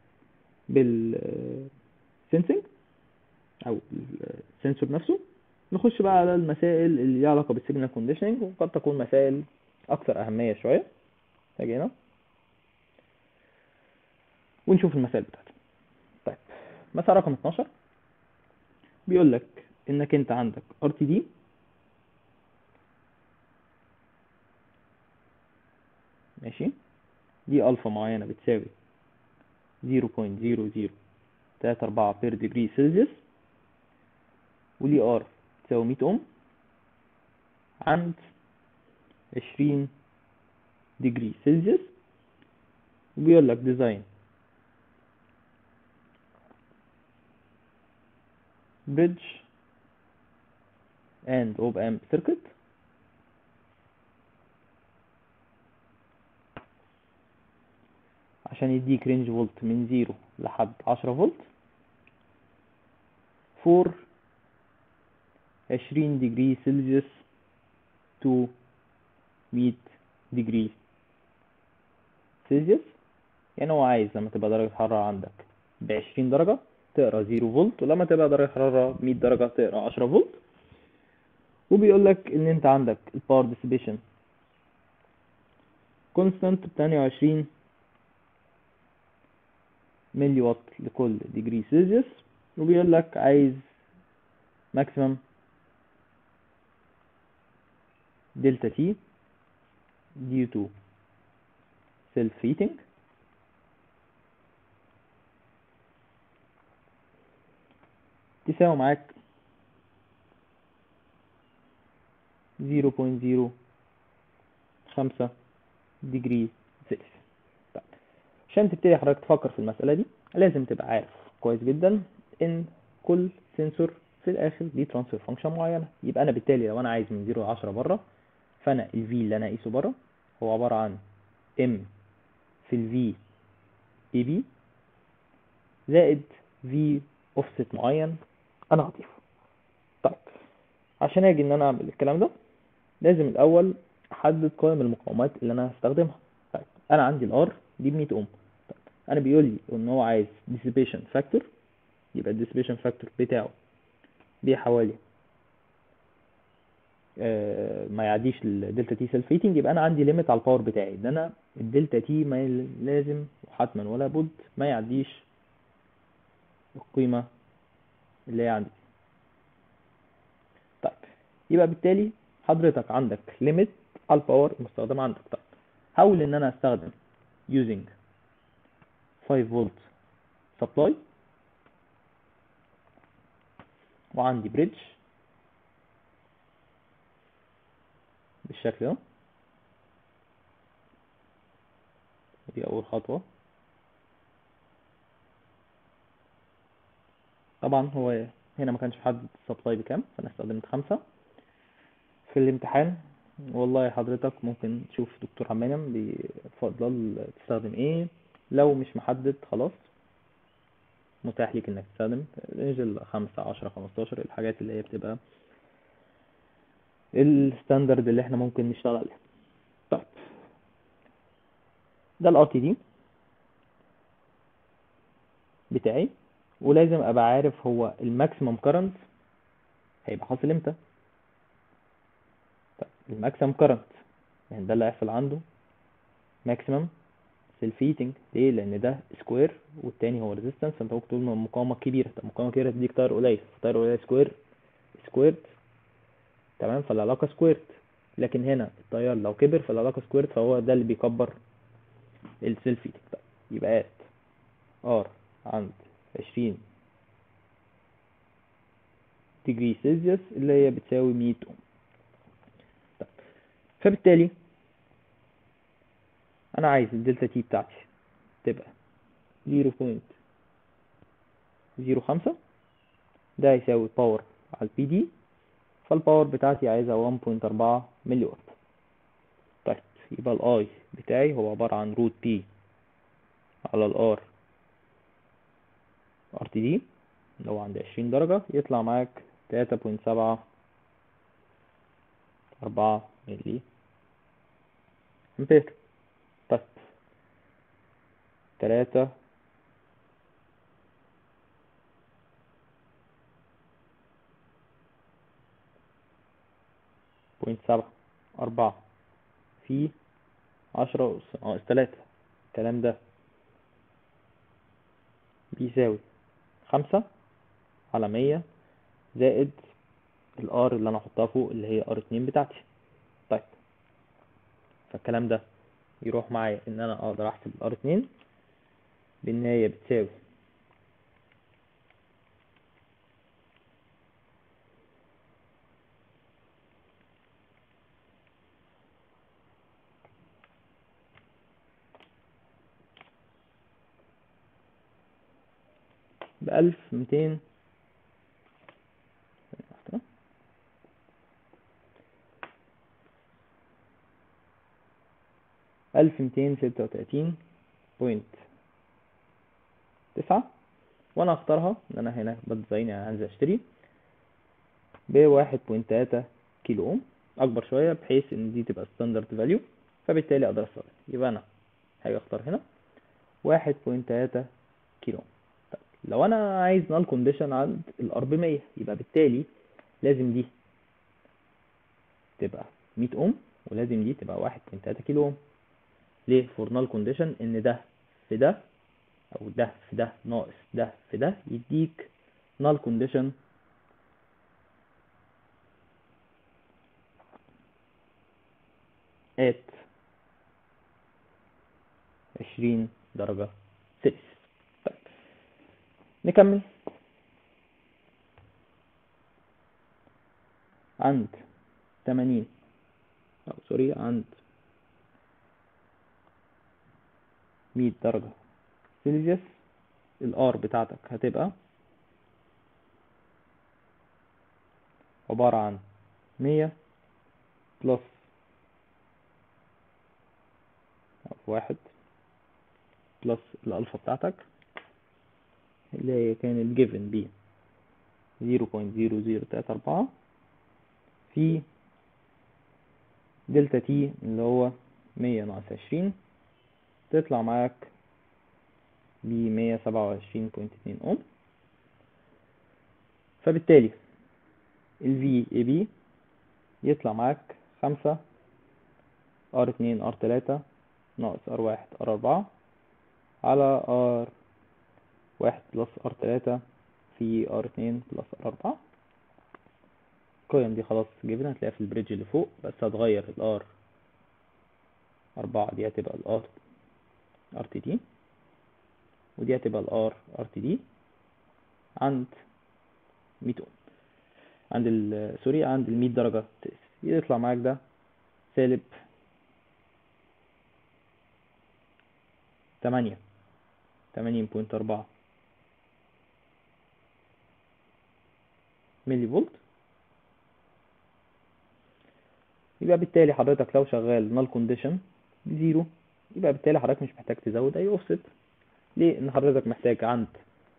بالسنسنج او السنسور نفسه نخش بقى على المسائل اللي ليها علاقة بالسيجنال كونديشننج وقد تكون مسائل اكثر اهمية شوية هاجي هنا ونشوف المسائل بتاعتها طيب مسألة رقم 12 بيقول لك انك انت عندك ار تي دي ماشي دي الفا معينة بتساوي 0.0034 بير ديجري سيلسيوس ولي ار تساوي 100 اوم عند 20 ديجري سيلسيوس وبيقول لك ديزاين bridge and op amp circuit عشان يديك رينج فولت من 0 لحد 10 فولت for 20 degree celsius to 100 degree celsius يعني هو عايز لما تبقى درجة الحرارة عندك ب 20 درجة تقرا 0 فولت ولما تبقى درجة الحرارة 100 درجة تقرا 10 فولت وبيقول لك ان انت عندك الباور ديسيبيشن كونستانت ب 28 ملي وات لكل ديجري سيلسيوس وبيقول لك عايز ماكسيمم دلتا تي due to self heating تساوي معاك 0.05 ديجري سيلسيوس طيب عشان تبتدي حضرتك تفكر في المسألة دي لازم تبقى عارف كويس جدا ان كل سنسور في الاخر ليه ترانسفير فانكشن معينة يبقى انا بالتالي لو انا عايز من 0 ل 10 بره فانا الفي اللي انا اقيسه بره هو عبارة عن ام في الفي اي بي زائد في اوفست معين انا هضيفه طيب عشان اجي ان انا اعمل الكلام ده لازم الاول احدد قائم المقاومات اللي انا هستخدمها طيب انا عندي الار دي ب 100 اوم طيب انا بيقول لي ان هو عايز dissipation factor يبقى الديسيبيشن فاكتور بتاعه بحوالي آه ما يعديش الدلتا تي سيلف هيتنج يبقى انا عندي ليميت على الباور بتاعي ان انا الدلتا تي ما ي- لازم وحتما ولا بد ما يعديش القيمه اللي هي عندي طيب يبقى بالتالي حضرتك عندك ليميت على الباور المستخدم عندك طيب حاول ان انا استخدم using 5 فولت سبلاي وعندي بريدج بالشكل ده دي اول خطوة طبعا هو هنا ما كانش محدد السبلاي بكام فانا استخدمت خمسة في الامتحان والله حضرتك ممكن تشوف دكتور عمانم بيفضل تستخدم ايه لو مش محدد خلاص متاح ليك انك تستخدم رينج الخمسة عشرة خمستاشر الحاجات اللي هي بتبقى الستاندرد اللي احنا ممكن نشتغل عليها طيب ده الار تي دي بتاعي ولازم ابقى عارف هو الماكسيمم كرنت هيبقى حاصل امتى طيب الماكسيمم كرنت يعني ده اللي هيحصل عنده ماكسيمم سيلف هيتنج ليه لان ده سكوير والتاني هو ريزيستنس فانت ممكن تقول مقاومه كبيره طب مقاومه كبيره تديك تاير قليل تاير قليل سكوير سكويرد تمام فالعلاقه سكويرد لكن هنا التيار لو كبر فالعلاقه سكويرد فهو ده اللي بيكبر السيلف هيتنج طيب يبقى ات ار عند 20 ديجري سيلسيوس اللي هي بتساوي 100 اوم طيب فبالتالي انا عايز الدلتا تي بتاعتي تبقى 0.05 ده يساوي باور على البي دي فالباور بتاعتي عايزها 1.4 ملي وات طيب يبقى الاي بتاعي هو عبارة عن روت بي على الار ار تي دي لو عند 20 درجة يطلع معاك 3.7 4 ملي امبير طيب تلاتة بوينت سبعة أربعة في عشرة أس ناقص تلاتة الكلام ده بيساوي خمسة على مية زائد الار اللي انا احطها فوق اللي هي ار اتنين بتاعتي طيب فالكلام ده يروح معايا ان انا اقدر احسب الار اتنين بان هي بتساوي بألف ميتين ألف ميتين ستة وتلاتين بوينت تسعة وأنا هختارها إن أنا هنا بديزاين يعني هنزل أشتري بواحد بوينت تلاتة كيلو أوم أكبر شوية بحيث إن دي تبقى ستاندرد فاليو فبالتالي أقدر أستخدم يبقى أنا هاجي أختار هنا واحد بوينت تلاتة كيلو أوم طيب لو أنا عايز نال كونديشن عند الأر بمية يبقى بالتالي لازم دي تبقى مية أوم ولازم دي تبقى واحد بوينت تلاتة كيلو أوم ليه فور نال كونديشن ان ده في ده او ده في ده ناقص ده في ده يديك نال كونديشن at عشرين درجة سيلسيوس طيب نكمل عند تمانين أو سوري عند مية درجة سيلسيوس الار بتاعتك هتبقى عبارة عن مية بلس واحد بلس الألفا بتاعتك اللي هي كانت given ب زيرو بوينت زيرو زيرو تلاتة أربعة في دلتا تي اللي هو مية ناقص عشرين تطلع معاك ب مية سبعة وعشرين بوينت اتنين أوم فبالتالي ال VAB يطلع معاك خمسة R اتنين R تلاتة ناقص R واحد R أربعة على R واحد بلس R تلاتة في R اتنين بلس R أربعة القيم دي خلاص جبنا هتلاقيها في البريدج اللي فوق بس هتغير ال R أربعة دي هتبقى ال R RTD ودي هتبقى ال R RTD عند 100 أوم عند ال سوري عند ال 100 درجة سيلسيوس يطلع معاك ده سالب تمانية تمانين بوينت أربعة ملي فولت يبقى بالتالي حضرتك لو شغال نال كونديشن بزيرو يبقى بالتالي حضرتك مش محتاج تزود أي أوفست ليه؟ إن حضرتك محتاج عند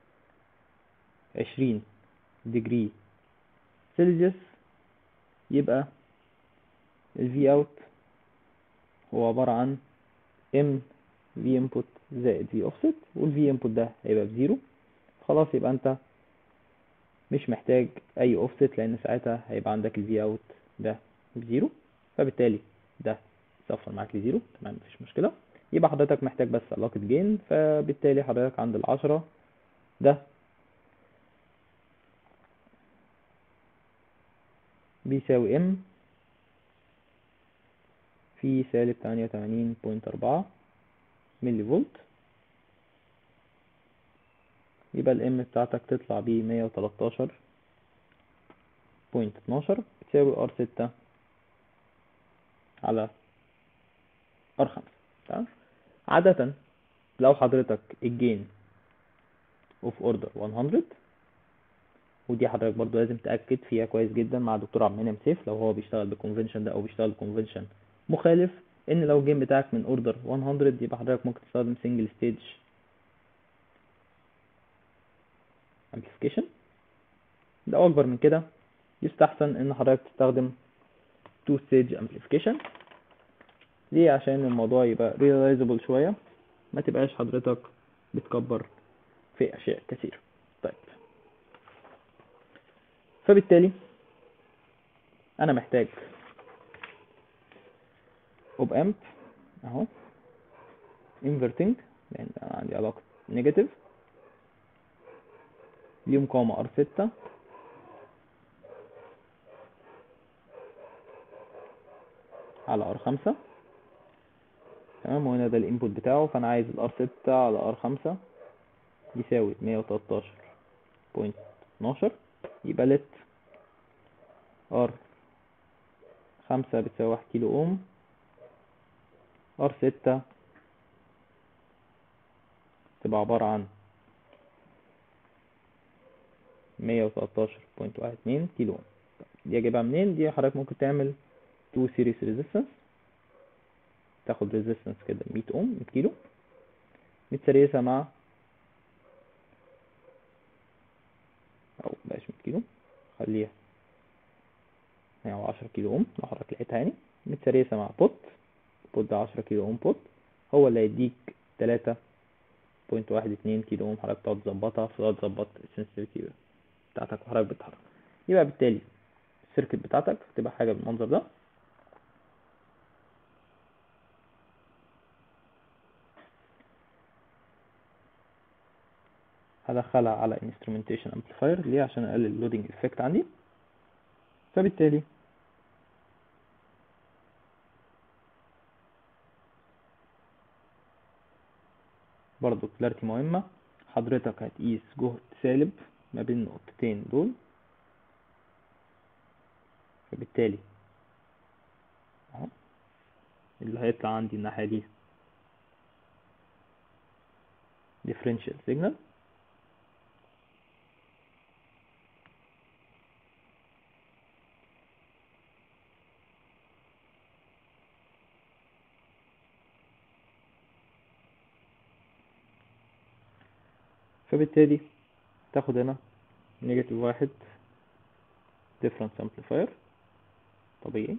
عشرين ديجري سيلسيوس يبقى ال V out هو عبارة عن M V input زائد V offset وال V input ده هيبقى بزيرو خلاص يبقى انت مش محتاج اي offset لان ساعتها هيبقى عندك ال V out ده بزيرو فبالتالي ده صفر معاك لزيرو تمام مفيش مشكلة يبقى حضرتك محتاج بس علاقة جين فبالتالي حضرتك عند العشرة ده بيساوي ام في سالب تمانية وتمانين بوينت أربعة ملي فولت يبقى الام بتاعتك تطلع ب مية وتلاتاشر بوينت اتناشر بتساوي ار ستة على ار خمسة تمام عادة لو حضرتك الجين اوف اوردر 100 ودي حضرتك برضو لازم تأكد فيها كويس جدا مع دكتور عبد المنعم سيف لو هو بيشتغل بالكونفنشن ده او بيشتغل بكونفنشن مخالف ان لو الجيم بتاعك من اوردر 100 يبقى حضرتك ممكن تستخدم سنجل ستيج امبليفيكيشن لو اكبر من كده يستحسن ان حضرتك تستخدم تو ستيج امبليفيكيشن ليه عشان الموضوع يبقى realizable شوية ما تبقاش حضرتك بتكبر في اشياء كثيرة طيب فبالتالي انا محتاج اوب امب اهو inverting لان انا عندي علاقة نيجاتيف ليه مقاومة ار ستة على ار خمسة تمام وهنا ده الانبوت بتاعه فانا عايز الار ستة على ار خمسة يساوي مية وتلاتاشر بوينت اتناشر يبقى لت ار خمسة بتساوي واحد كيلو اوم ار ستة تبقى عبارة عن مية وتلاتاشر بوينت واحد اتنين كيلو اوم دي اجيبها منين دي حضرتك ممكن تعمل تو سيريس ريزيستنس تاخد ريزيستنس كده مية اوم مية كيلو متسريسة مع او بلاش مية كيلو خليها يعني عشرة كيلو اوم لو حضرتك لقيتها يعني متسريسة مع بوت بوت ده عشرة كيلو اوم بوت هو اللي هيديك تلاتة بوينت واحد اتنين كيلو اوم حضرتك تقعد تظبطها فتقعد تظبط السنسيتيفيتي بتاعتك وحضرتك بتتحرك يبقى بالتالي السيركت بتاعتك تبقى حاجة بالمنظر ده هدخلها على instrumentation amplifier ليه عشان اقلل اللودنج افكت عندي فبالتالي برضو كلارتي مهمة حضرتك هتقيس جهد سالب ما بين النقطتين دول فبالتالي اهو اللي هيطلع عندي الناحية دي differential signal فبالتالي تاخد هنا نيجاتيف واحد difference amplifier طبيعي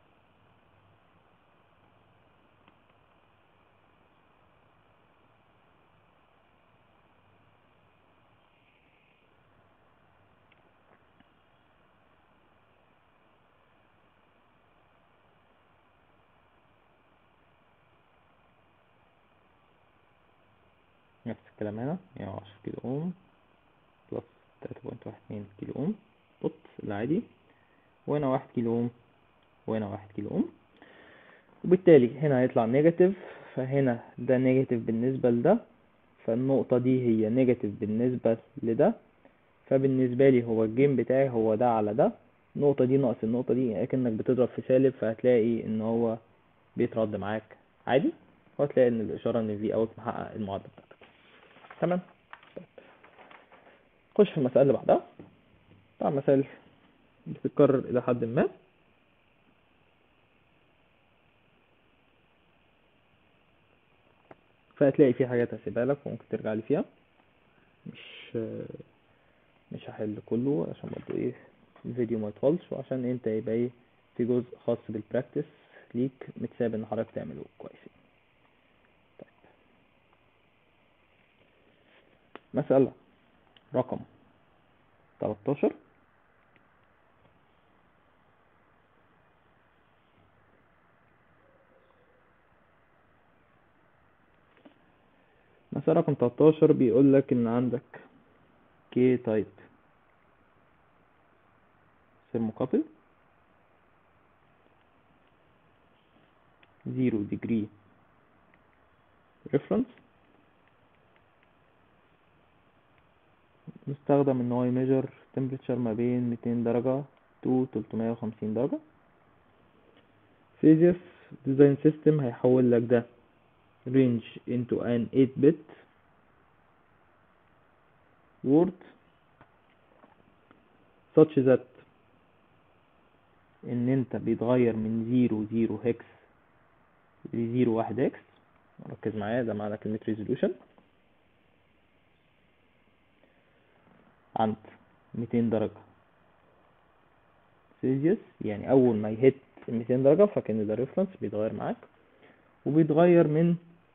نفس الكلام هنا 110 كيلو اوم بلس 3.12 كيلو اوم بوت العادي وهنا واحد كيلو اوم وهنا واحد كيلو اوم وبالتالي هنا هيطلع نيجاتيف فهنا ده نيجاتيف بالنسبة لده فالنقطة دي هي نيجاتيف بالنسبة لده فبالنسبة لي هو الجيم بتاعي هو ده على ده النقطة دي ناقص النقطة دي اكنك بتضرب في سالب فهتلاقي ان هو بيترد معاك عادي وهتلاقي ان الاشارة ان في اوت محقق المعادلة بتاعتك تمام طيب. خش في المسألة اللي بعدها طبعا مسائل بتتكرر إلى حد ما فهتلاقي في حاجات هسيبها لك وممكن ترجع لي فيها مش مش هحل كله عشان برضو ايه الفيديو ما يطولش وعشان انت يبقى ايه في جزء خاص بالبراكتس ليك متساب ان حضرتك تعمله كويس طيب مسألة رقم 13 مسألة رقم 13 بيقول لك ان عندك كي تايب ثيرموكابل زيرو ديجري ريفرنس مستخدم ان هو يميجر temperature ما بين 200 درجة to 350 درجة Celsius design system هيحول لك ده range into an 8 bit word such that ان انت بيتغير من 0 0 hex ل 0 1 hex ركز معايا ده معنى كلمة resolution عند 200 درجة سيلسيوس يعني أول ما يهت 200 درجة فكان ده ريفرنس بيتغير معاك وبيتغير من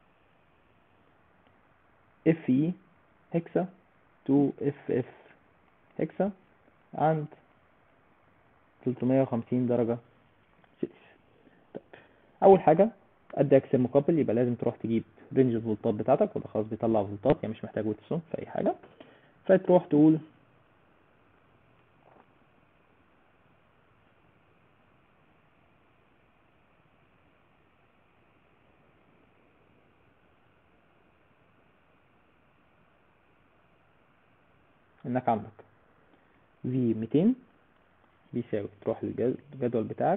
اف اي هكسا تو اف اف هكسا عند 350 درجة سيلسيوس طيب. أول حاجة أدي أكسر مقابل يبقى لازم تروح تجيب رينج الفولتات بتاعتك وده خلاص بيطلع فولتات يعني مش محتاج ويتسون في أي حاجة فتروح تقول انك عندك في 200 بيساوي تروح للجدول بتاعك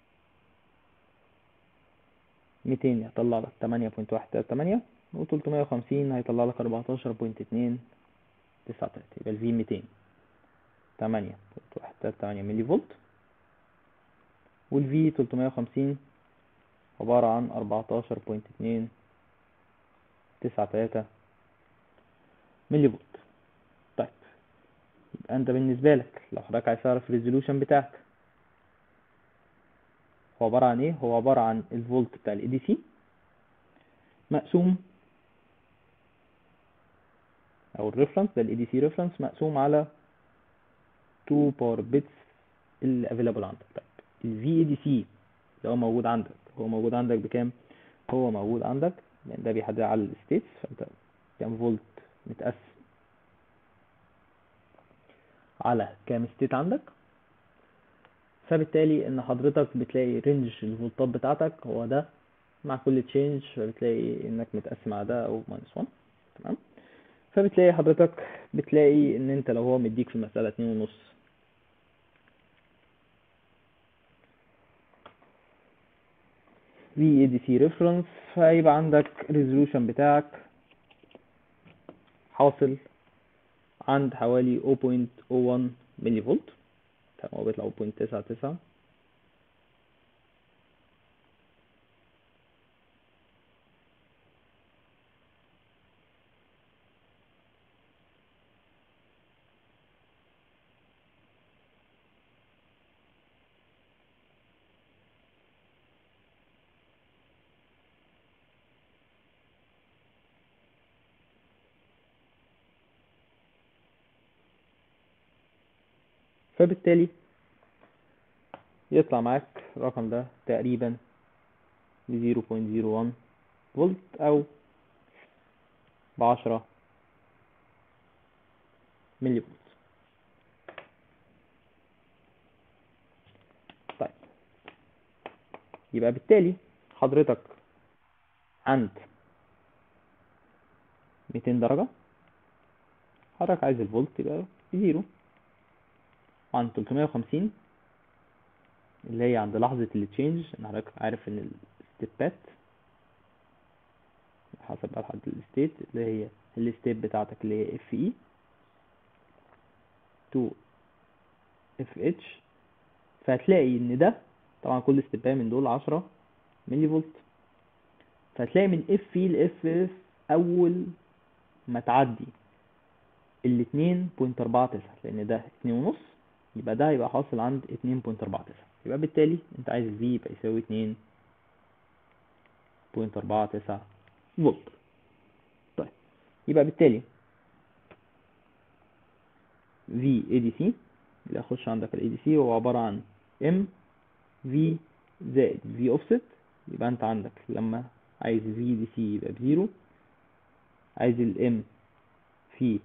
200 هيطلع لك 8.138 و 350 هيطلع لك 14.293 يبقى الفي 200 8.138 ملي فولت والفي 350 عبارة عن 14.293 ملي فولت طيب يبقى انت بالنسبة لك لو حضرتك عايز تعرف الريزولوشن بتاعك هو عبارة عن ايه هو عبارة عن الفولت بتاع الاي دي سي مقسوم او الريفرنس ده الاي دي سي ريفرنس مقسوم على 2 باور بيتس اللي افيلابل عندك طيب الفي اي دي سي اللي هو موجود عندك هو موجود عندك بكام هو موجود عندك لان ده بيحدد على الستيتس فانت كام فولت متقسم على كام ستيت عندك فبالتالي ان حضرتك بتلاقي رينج الفولتات بتاعتك هو ده مع كل تشينج فبتلاقي انك متقسم على ده او ماينس 1 تمام فبتلاقي حضرتك بتلاقي ان انت لو هو مديك في المسألة اتنين ونص في اي دي سي ريفرنس فيبقى عندك ريزولوشن بتاعك حاصل عند حوالي 0.01 ملي فولت تمام هو بيطلع 0.99 فبالتالي يطلع معاك الرقم ده تقريبا ب 0.01 فولت او بعشرة ملي فولت طيب يبقى بالتالي حضرتك عند 200 درجة حضرتك عايز الفولت يبقى بزيرو عند 350 اللي هي عند لحظة التشينج ان حضرتك عارف ان الستيبات حسب بقى لحد الستيت اللي هي الستيب بتاعتك اللي هي اف اي تو اف اتش فهتلاقي ان ده طبعا كل ستيباية من دول 10 ملي فولت فهتلاقي من اف اي لاف اف اول ما تعدي الاتنين بوينت اربعة تسعة لان ده اتنين ونص يبقى ده هيبقى حاصل عند اتنين بوينت اربعة تسعة يبقى بالتالي انت عايز الفي يبقى يساوي اتنين بوينت اربعة تسعة فولت طيب يبقى بالتالي في اي دي سي اللي هيخش عندك الاي دي سي هو عبارة عن ام في زائد في اوفست يبقى انت عندك لما عايز في دي سي يبقى بزيرو عايز الام في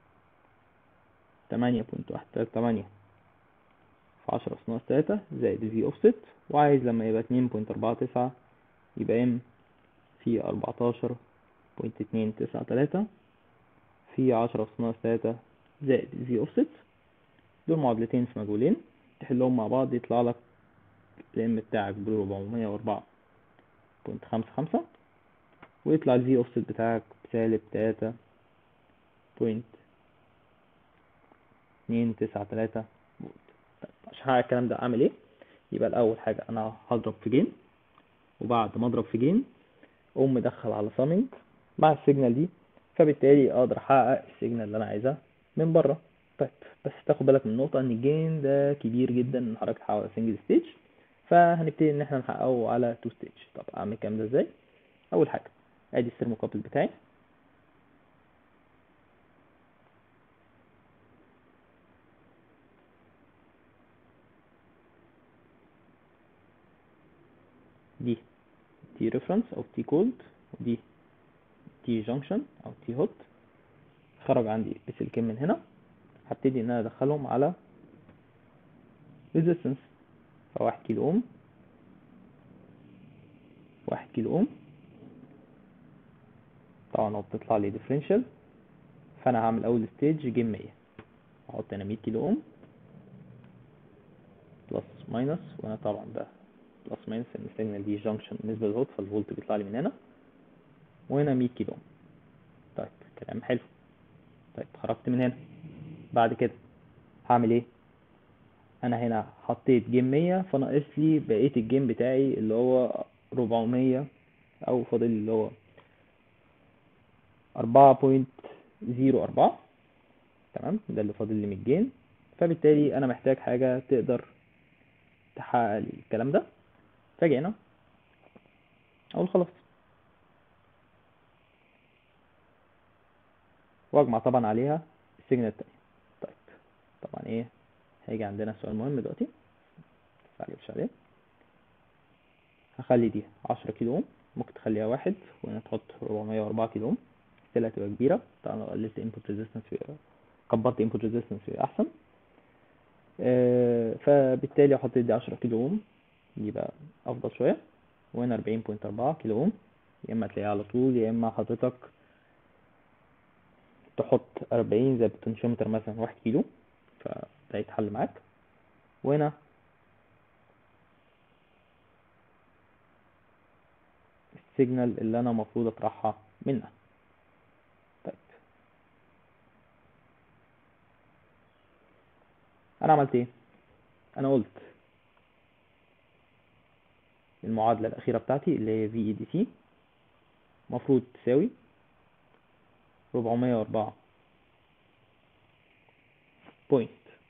تمانية بوينت واحد تمانية في عشرة أس ناقص تلاتة زائد الفي اوفست وعايز لما يبقى اتنين بوينت أربعة تسعة يبقى ام في أربعتاشر بوينت اتنين تسعة تلاتة في عشرة أس ناقص تلاتة زائد الفي اوفست دول معادلتين في مجهولين تحلهم مع بعض يطلع لك الام بتاعك بربعمية وأربعة بوينت خمسة خمسة ويطلع الفي اوفست بتاعك بسالب تلاتة بوينت اتنين تسعة تلاتة فولت طيب عشان احقق الكلام ده اعمل ايه يبقى الاول حاجة انا هضرب في جين وبعد ما اضرب في جين اقوم مدخل على سامينج مع السيجنال دي فبالتالي اقدر احقق السيجنال اللي انا عايزها من بره طيب بس تاخد بالك من النقطة ان الجين ده كبير جدا ان حضرتك تحققه سنجل ستيج فهنبتدي ان احنا نحققه على تو ستيج طب اعمل الكلام ده ازاي اول حاجة ادي الثيرموكابل بتاعي دي تي ريفرنس او تي كولد ودي تي جنكشن او تي هوت خرج عندي بسلكين من هنا هبتدي ان انا ادخلهم على ريزيستنس فواحد كيلو اوم واحد كيلو اوم طبعا هو بتطلع لي ديفرنشال فانا هعمل اول ستيج جيم 100 احط هنا 100 كيلو اوم بلس ماينس وهنا طبعا ده بلس ماينس ان السيجنال دي جانكشن بالنسبه للفولت فالفولت بيطلع لي من هنا وهنا 100 كيلو اوم طيب كلام حلو طيب خرجت من هنا بعد كده هعمل ايه انا هنا حطيت جيم 100 فناقص لي بقيه الجيم بتاعي اللي هو 400 او فاضل لي اللي هو 4.04 تمام ده اللي فاضل لي من الجين فبالتالي انا محتاج حاجه تقدر تحقق لي الكلام ده فاجي هنا اقول خلاص واجمع طبعا عليها السيجنال التانية طيب طبعا ايه هيجي عندنا سؤال مهم دلوقتي بس عليه مش عليه هخلي دي 10 كيلو اوم ممكن تخليها واحد وهنا تحط 404 كيلو اوم ستيل هتبقى كبيرة طبعا لو قللت input resistance كبرت input resistance احسن آه، فبالتالي احط دي 10 كيلو اوم يبقى افضل شوية وهنا 40.4 كيلو اوم يا اما تلاقيها على طول يا اما حضرتك تحط 40 زي البوتنشيومتر مثلا 1 كيلو فده يتحل معاك وهنا السيجنال اللي انا المفروض اطرحها منها طيب انا عملت ايه انا قلت المعادلة الأخيرة بتاعتي اللي هي VEDC المفروض تساوي 404 بوينت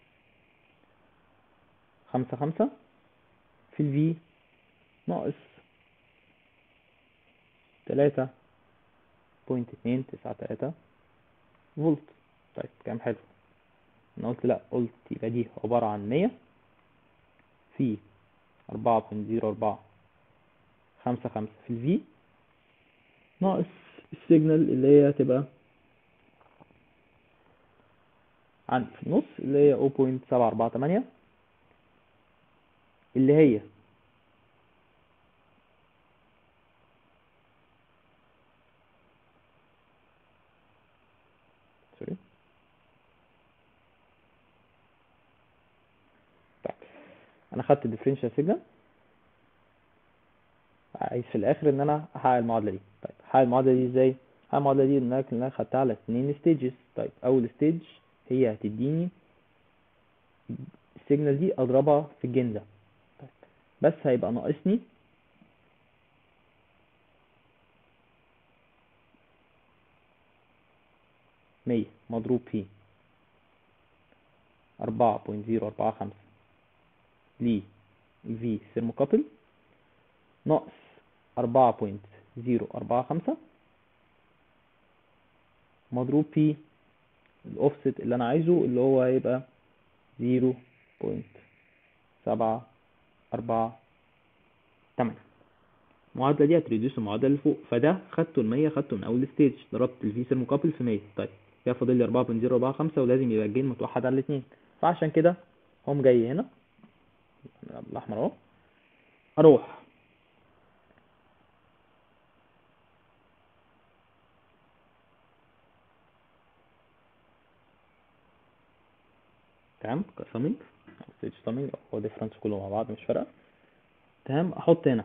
خمسة خمسة في الفي ناقص تلاتة بوينت اتنين تسعة تلاتة فولت طيب كلام حلو انا قلت لا قلت يبقى دي عبارة عن مية في أربعة بوينت زيرو أربعة خمسة خمسة في الفي ناقص السيجنال اللي هي هتبقى عندي في النص اللي هي 0.748 اللي هي سوري طيب انا خدت الديفرنشال سيجنال عايز في الاخر ان انا احقق المعادله دي طيب احقق المعادله دي ازاي احقق المعادله دي ان انا إن أنا خدتها على اتنين ستيجز طيب اول ستيج هي هتديني السيجنال دي اضربها في الجين ده طيب بس هيبقى ناقصني مية مضروب في أربعة بوينت زيرو أربعة خمسة ل في ثيرموكابل ناقص أربعة بوينت زيرو أربعة خمسة مضروب في الأوفست اللي أنا عايزه اللي هو هيبقى زيرو بوينت سبعة أربعة تمانية المعادلة دي هتريديوس المعادلة اللي فوق فده خدته المية خدته من أول ستيج ضربت الفي ثيرموكابل في مية طيب كده فاضل لي أربعة بوينت زيرو أربعة خمسة ولازم يبقى الجين متوحد على الاتنين فعشان كده هم جاي هنا الأحمر أهو أروح تمام كسامينج او ستيج سامينج او ديفرنس كله مع بعض مش فارقه تمام احط هنا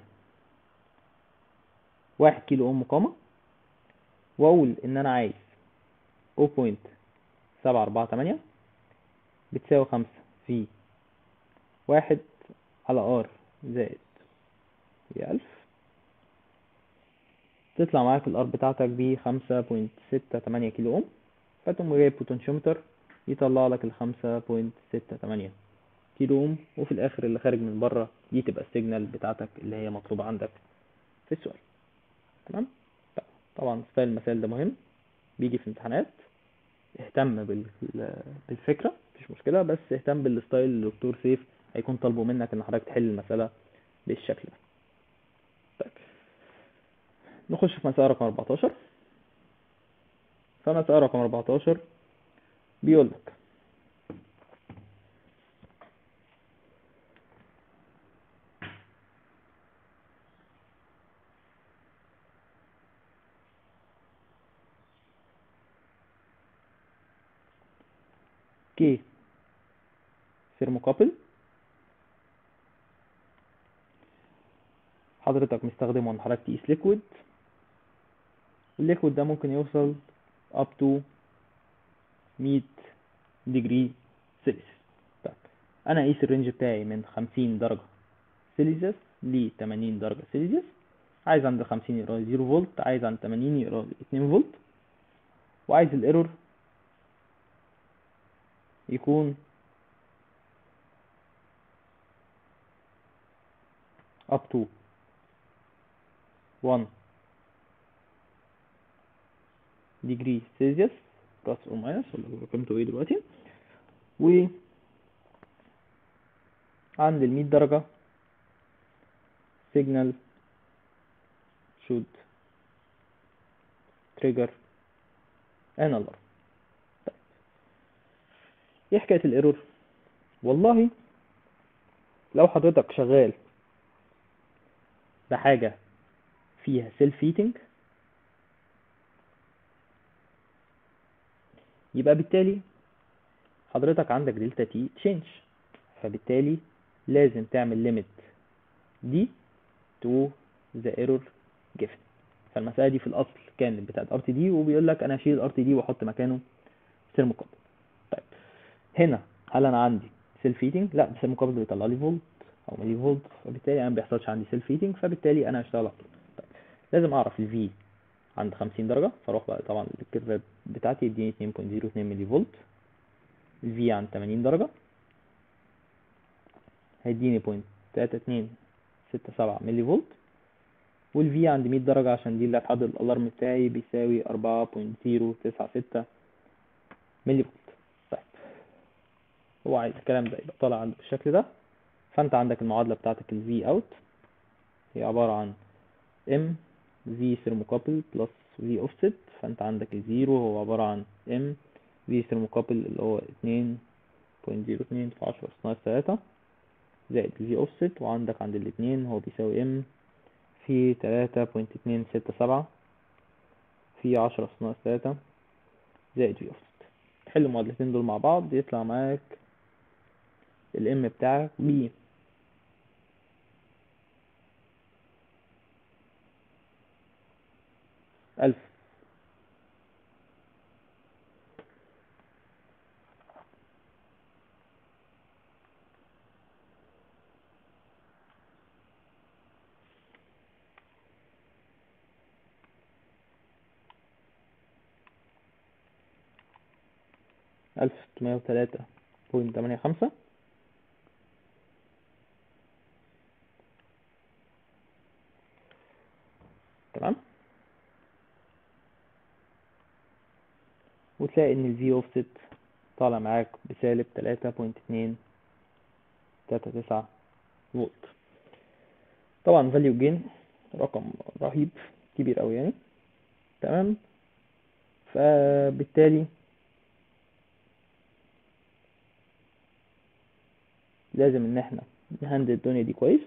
واحد كيلو اوم مقاومه واقول ان انا عايز 0.748 بتساوي خمسة في واحد على ار زائد هي ألف تطلع معاك الار بتاعتك ب خمسة بوينت ستة تمانية كيلو اوم فتقوم جايب بوتنشيومتر يطلع لك الخمسة بوينت ستة تمانية كيلو اوم وفي الاخر اللي خارج من بره دي تبقى السيجنال بتاعتك اللي هي مطلوبة عندك في السؤال تمام طب- طبعا ستايل المسائل ده مهم بيجي في امتحانات اهتم بال... بالفكرة مفيش مشكلة بس اهتم بالستايل اللي الدكتور سيف هيكون طالبه منك ان حضرتك تحل المسألة بالشكل ده طيب نخش في مسألة رقم 14 فمسألة رقم 14 بيقول لك K ثيرموكابل حضرتك مستخدمه ان حضرتك تقيس ليكويد الليكويد ده ممكن يوصل up to 100 degree سيلسيوس طيب انا اقيس الرينج بتاعي من 50 درجة سيلسيوس ل 80 درجة سيلسيوس عايز عند 50 يقرا 0 فولت عايز عند 80 يقرا 2 فولت وعايز الايرور يكون up to 1 degree celsius plus or minus ولا قيمته ايه دلوقتي و عند ال 100 درجة signal should trigger an alarm طيب ايه حكاية الايرور والله لو حضرتك شغال بحاجة فيها سيلف هيتنج يبقى بالتالي حضرتك عندك دلتا تي تشينج فبالتالي لازم تعمل ليميت دي تو ذا ايرور جيفن فالمسألة دي في الأصل كانت بتاعت ار تي دي وبيقول لك أنا أشيل الار تي دي وأحط مكانه ثيرموكابل طيب هنا هل أنا عندي سيلف هيتنج؟ لا الثيرموكابل بيطلع لي فولت أو ملي فولت فبالتالي أنا ما بيحصلش عندي سيلف هيتنج فبالتالي أنا هشتغل على طول طيب لازم أعرف الفي عند 50 درجة فاروح بقى طبعا الكيرف بتاعتي يديني 2.02 ملي فولت الفي عند 80 درجة هيديني 0.3267 ملي فولت والفي عند 100 درجة عشان دي اللي هتحدد الالارم بتاعي بيساوي 4.096 ملي فولت طيب هو عايز الكلام ده يبقى طالع عنده بالشكل ده فانت عندك المعادلة بتاعتك ال V out هي عبارة عن M V thermocouple plus V offset فانت عندك الزيرو هو عبارة عن M V thermocouple اللي هو 2.02 في 10 ناقص 3 زائد V offset وعندك عند الاتنين هو بيساوي M في 3.267 في 10 ناقص 3 زائد V offset تحل المعادلتين دول مع بعض يطلع معاك الام بتاعك ب ألف ألف ستمية وتلاتة بوينت تمانية خمسة تمام وتلاقي ان ال V offset طالع معاك بسالب تلاتة بوينت اتنين تلاتة تسعة فولت طبعا value gain رقم رهيب كبير اوي يعني تمام فبالتالي لازم ان احنا نهندل الدنيا دي كويس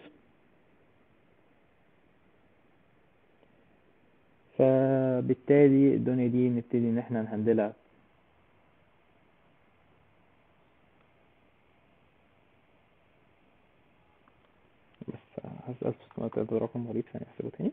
فبالتالي الدنيا دي نبتدي ان احنا نهندلها بس هسأل 603 رقم غريب ثانية احسبه تاني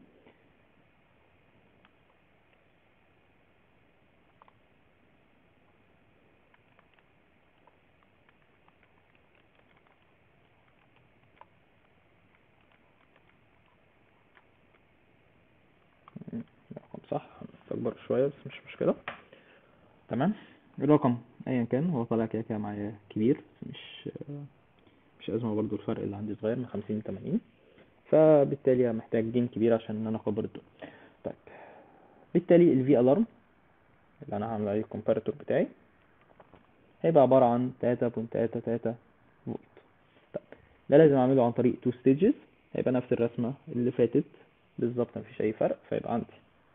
الرقم صح هنستكبر شوية بس مش مشكلة تمام الرقم ايا كان هو طالع كده كده معايا كبير بس مش مش ازمة برضو الفرق اللي عندي صغير من خمسين لتمانين فبالتالي محتاج جين كبير عشان ان انا اكبر الدنيا طيب بالتالي الفي الارم اللي انا هعمل عليه الكومباريتور بتاعي هيبقى عبارة عن تلاتة بوينت تلاتة تلاتة فولت طيب ده لازم اعمله عن طريق تو ستيجز هيبقى نفس الرسمة اللي فاتت بالظبط مفيش اي فرق فيبقى عندي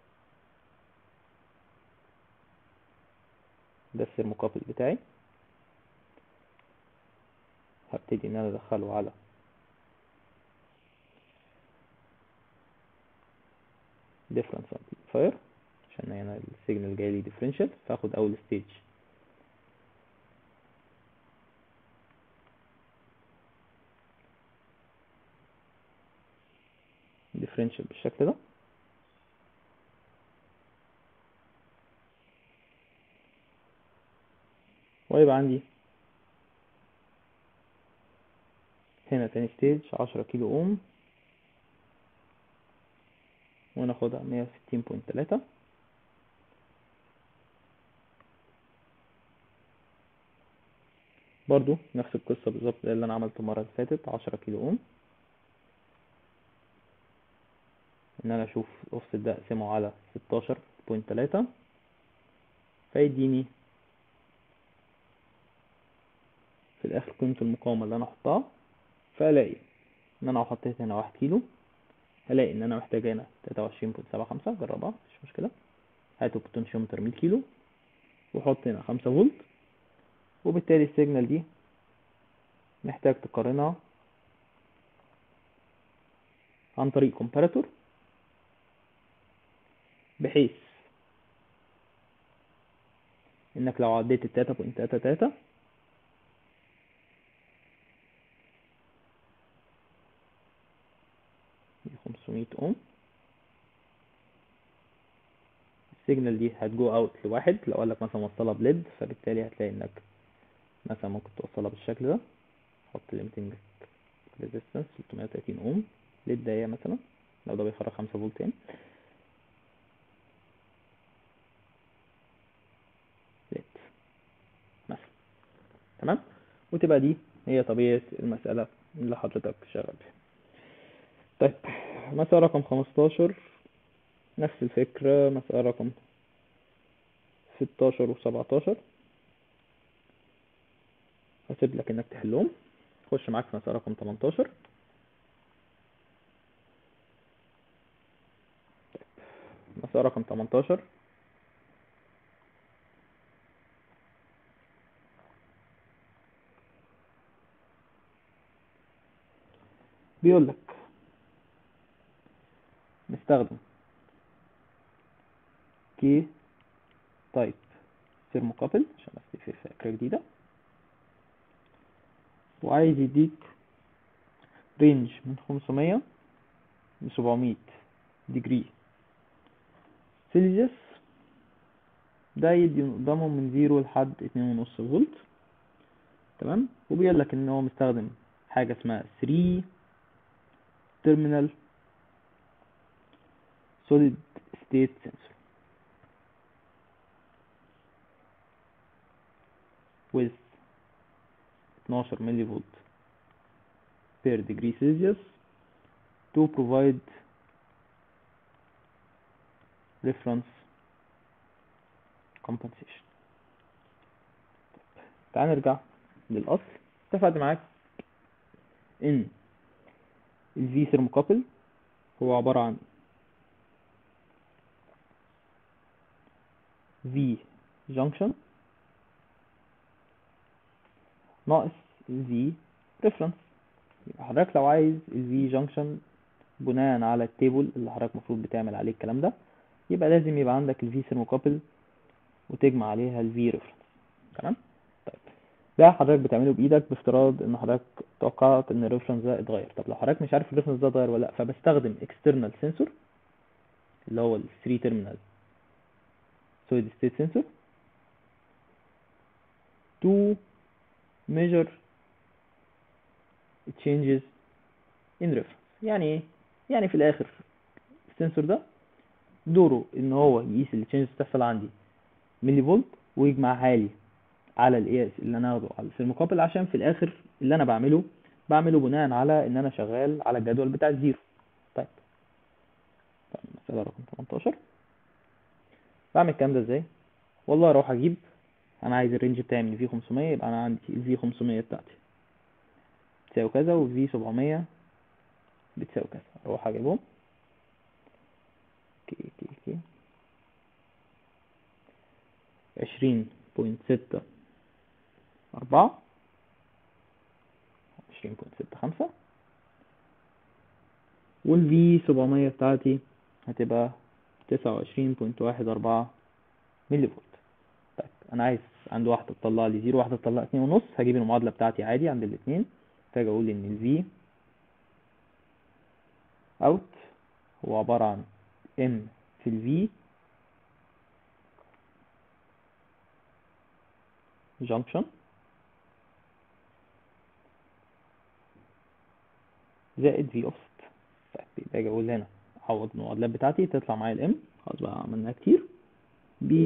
ده الثيرموكابل بتاعي هبتدي ان انا ادخله على difference amplifier عشان هنا السيجنال جاي لي differential فاخد اول ستيج ديفرنشال بالشكل ده ويبقى عندي هنا تاني ستيج عشرة كيلو اوم وناخدها مية وستين بوينت تلاتة برضو نفس القصة بالظبط زي اللي أنا عملته المرة اللي فاتت عشرة كيلو أوم إن أنا أشوف الأوفست ده أقسمه على ستاشر بوينت تلاتة فيديني في الآخر قيمة المقاومة اللي أنا أحطها فألاقي إن أنا لو حطيت هنا واحد كيلو هلاقي إن أنا محتاج هنا تلاتة وعشرين بوينت سبعة خمسة جربها مفيش مشكلة هاتوا بوتنشيومتر مية كيلو وحط هنا خمسة فولت وبالتالي السيجنال دي محتاج تقارنها عن طريق كومباراتور بحيث انك لو عديت التلاتة بوينت تلاتة تلاتة خمسمية اوم السيجنال دي هتجو اوت لواحد لو قالك مثلا وصلها بليد فبالتالي هتلاقي انك مثلا ممكن توصلها بالشكل ده حط limiting resistance 330 اوم ليد دقيقة مثلا لو ده بيخرج 5 فولت تاني ليد مثلا تمام وتبقى دي هي طبيعة المسألة اللي حضرتك شغال بيها طيب مسألة رقم 15 نفس الفكرة مسألة رقم 16 و 17 هسيب لك انك تحلهم خش معاك في مسألة رقم 18 مسألة رقم 18 بيقول لك نستخدم كي تايب ثيرموكابل عشان بس في فكرة جديدة وعايز يديك رينج من 500 ل 700 ديجري سيلسيوس ده يدي قدامه من زيرو لحد اتنين ونص فولت تمام وبيقول لك ان هو مستخدم حاجة اسمها 3 terminal solid state sensor with 12 millivolt per degree Celsius to provide reference compensation تعال نرجع للأصل اتفقت معاك إن ال V thermocouple هو عبارة عن V junction ناقص ال V reference يبقى حضرتك لو عايز ال V junction بناء على التيبل اللي حضرتك المفروض بتعمل عليه الكلام ده يبقى لازم يبقى عندك ال V thermocouple وتجمع عليها ال V reference تمام طيب ده حضرتك بتعمله بايدك بافتراض ان حضرتك توقعت ان الريفرنس ده اتغير طب لو حضرتك مش عارف الريفرنس ده اتغير ولا لا فبستخدم external sensor اللي هو ال 3 terminal solid state sensor to measure changes in reference يعني ايه يعني في الاخر السنسور ده دوره ان هو يقيس التشينجز بتحصل عندي ملي فولت ويجمعها لي على القياس اللي انا هاخده على المقابل عشان في الاخر اللي انا بعمله بعمله بناء على ان انا شغال على الجدول بتاع الزيرو طيب طيب مسألة رقم 18 بعمل الكلام ده ازاي والله اروح اجيب انا عايز الرينج بتاعي من في 500 يبقى انا عندي الفي 500 بتاعتي بتساوي كذا والفي 700 بتساوي كذا اروح اجيبهم كي كي كي عشرين بوينت ستة أربعة عشرين بوينت ستة خمسة والفي سبعمية بتاعتي هتبقى تسعة وعشرين بوينت واحد أربعة ملي فولت طيب أنا عايز عند واحدة تطلع لي زيرو واحدة تطلع اتنين ونص هجيب المعادلة بتاعتي عادي عند الاتنين فاجي أقول إن الفي اوت هو عبارة عن M في ال V junction زائد V offset طيب يبقى اجي اقول هنا اعوض المعادلات بتاعتي تطلع معايا الام خلاص بقى عملناها كتير ب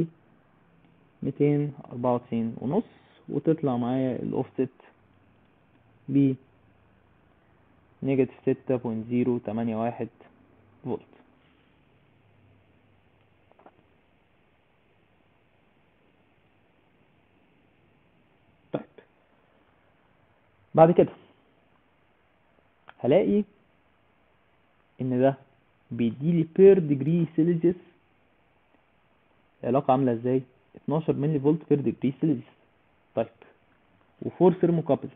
294 ونص وتطلع معايا الاوفست ب نيجاتيف 6.081 فولت طيب بعد كده هلاقي ان ده بيديلي بير ديجري سيلسيوس العلاقة عاملة ازاي 12 ملي فولت بير ديجري سيلسيوس طيب وفور ثيرموكابل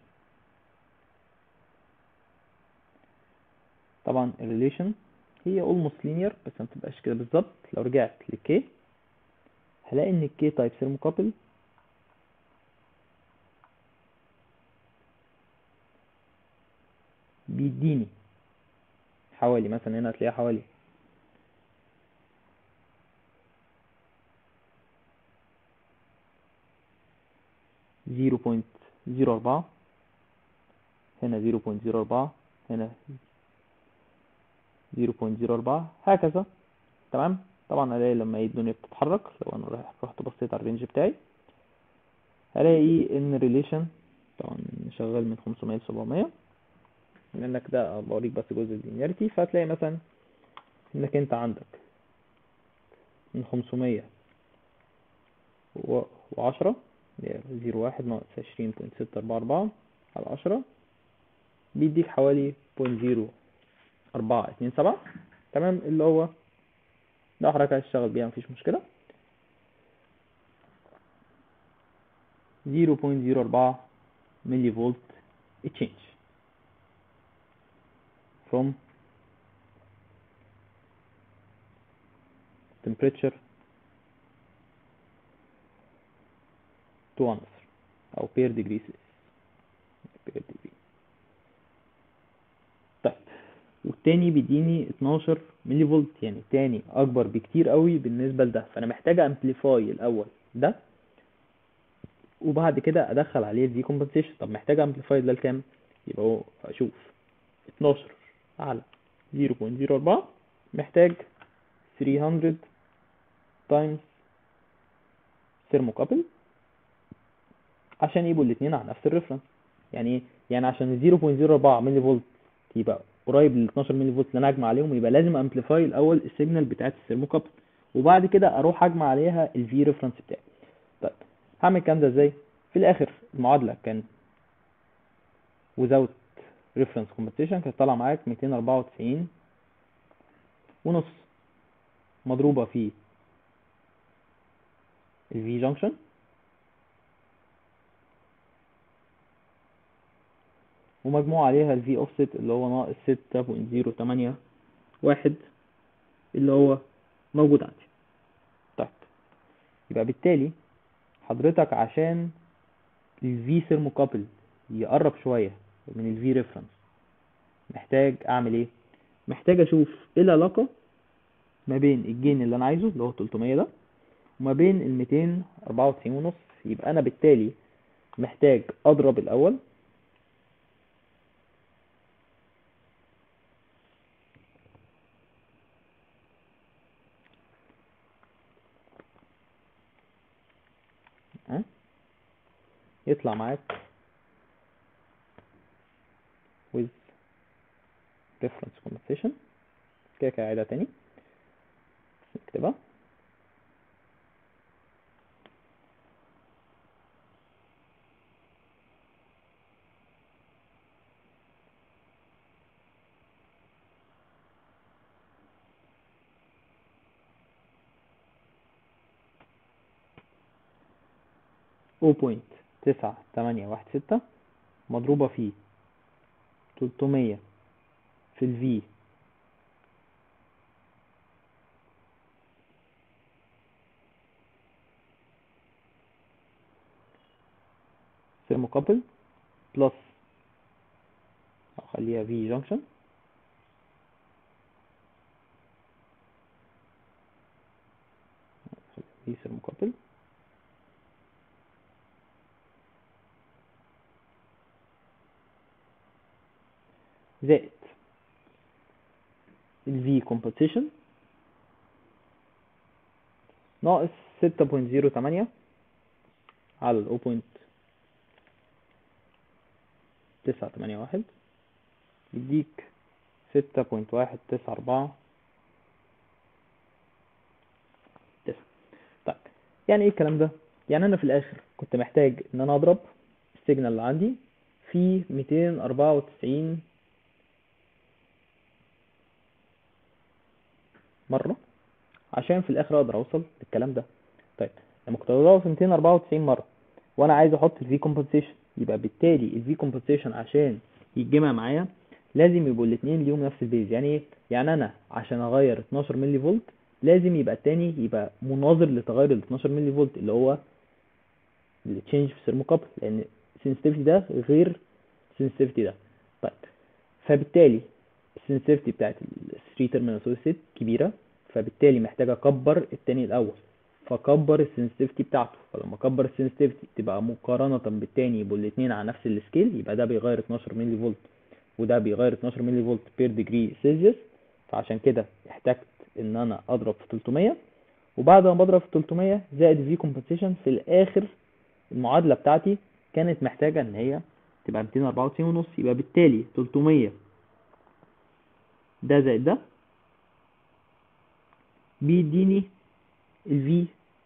طبعا الريليشن هي almost linear بس ما بتبقاش كده بالظبط لو رجعت لكي هلاقي ان الكي تايب ثيرموكابل بيديني حوالي مثلا هنا هتلاقيها حوالي زيرو بوينت زيرو أربعة هنا زيرو بوينت زيرو أربعة هنا زيرو بوينت زيرو أربعة هكذا تمام طبعا هلاقي لما ايه الدنيا بتتحرك لو انا رايح رحت بصيت على الرينج بتاعي هلاقي ان ريليشن طبعا شغال من 500 ل 700 لانك ده بوريك بس جزء اللينياريتي فهتلاقي مثلا انك انت عندك من 500 و 10 اللي هي زيرو واحد ناقص عشرين بوينت ستة أربعة أربعة على عشرة بيديك حوالي بوينت زيرو أربعة اتنين سبعة تمام اللي هو ده حضرتك عايز تشتغل بيها مفيش مشكلة زيرو بوينت زيرو أربعة ملي فولت exchange from temperature to answer أو per degree Celsius per degree طيب والتاني بيديني 12 ملي فولت يعني التاني أكبر بكتير قوي بالنسبة لده فأنا محتاج أمبليفاي الأول ده وبعد كده أدخل عليه الفي كومبنسيشن طب محتاج أمبليفاي ده لكام؟ يبقى هو أشوف 12 على 0.04 محتاج 300 times thermocouple عشان يبقوا الاثنين على نفس الريفرنس يعني ايه يعني عشان 0.04 ملي فولت يبقى قريب لل 12 ملي فولت اللي انا اجمع عليهم يبقى لازم امبليفاي الاول السيجنال بتاعت الثيرموكابل وبعد كده اروح اجمع عليها الفي ريفرنس بتاعي طيب هعمل الكلام ده ازاي في الاخر المعادله كان without reference compensation كانت طالعه معاك 294 ونص مضروبه في الفي جانكشن ومجموع عليها الفي اوفست اللي هو ناقص 6.081 اللي هو موجود عندي طيب يبقى بالتالي حضرتك عشان الفي ثيرموكابل يقرب شويه من الفي ريفرنس محتاج اعمل ايه محتاج اشوف ايه العلاقه ما بين الجين اللي انا عايزه اللي هو 300 ده وما بين ال 294 ونص يبقى انا بالتالي محتاج اضرب الاول ها؟ يطلع معاك with reference compensation كده كده عيدها تاني نكتبها او بوينت تسعة تمانية واحد ستة مضروبة في تلتمية في الفي ثيرموكابل بلس أخليها في جانكشن دي ثيرموكابل زائد ال V compensation ناقص ستة بوينت زيرو تمانية على ال 0.981 يديك ستة بوينت واحد تسعة أربعة تسعة طيب يعني ايه الكلام ده؟ يعني أنا في الآخر كنت محتاج إن أنا أضرب السيجنال اللي عندي في ميتين أربعة وتسعين مرة عشان في الآخر أقدر أوصل للكلام ده طيب لما كنت بضربه في 294 مرة وأنا عايز أحط ال V compensation يبقى بالتالي ال V compensation عشان يتجمع معايا لازم يبقوا الاتنين ليهم نفس البيز يعني ايه؟ يعني أنا عشان أغير 12 ملي فولت لازم يبقى التاني يبقى مناظر لتغير ال 12 ملي فولت اللي هو التشينج في الثيرموكابل لأن السنسيتيفيتي ده غير السنسيتيفيتي ده طيب فبالتالي السنسيتيفيتي بتاعت ال 3 تيرمينال سوليد كبيرة فبالتالي محتاج اكبر التاني الاول فكبر السنسيتيفيتي بتاعته فلما اكبر السنسيتيفيتي تبقى مقارنة بالتاني يبقوا الاتنين على نفس السكيل يبقى ده بيغير 12 ملي فولت وده بيغير 12 ملي فولت بير ديجري سيلسيوس فعشان كده احتجت ان انا اضرب في 300 وبعد ما بضرب في 300 زائد في كومبنسيشن في الاخر المعادلة بتاعتي كانت محتاجة ان هي تبقى 294 ونص يبقى بالتالي 300 ده زائد ده بيديني ال V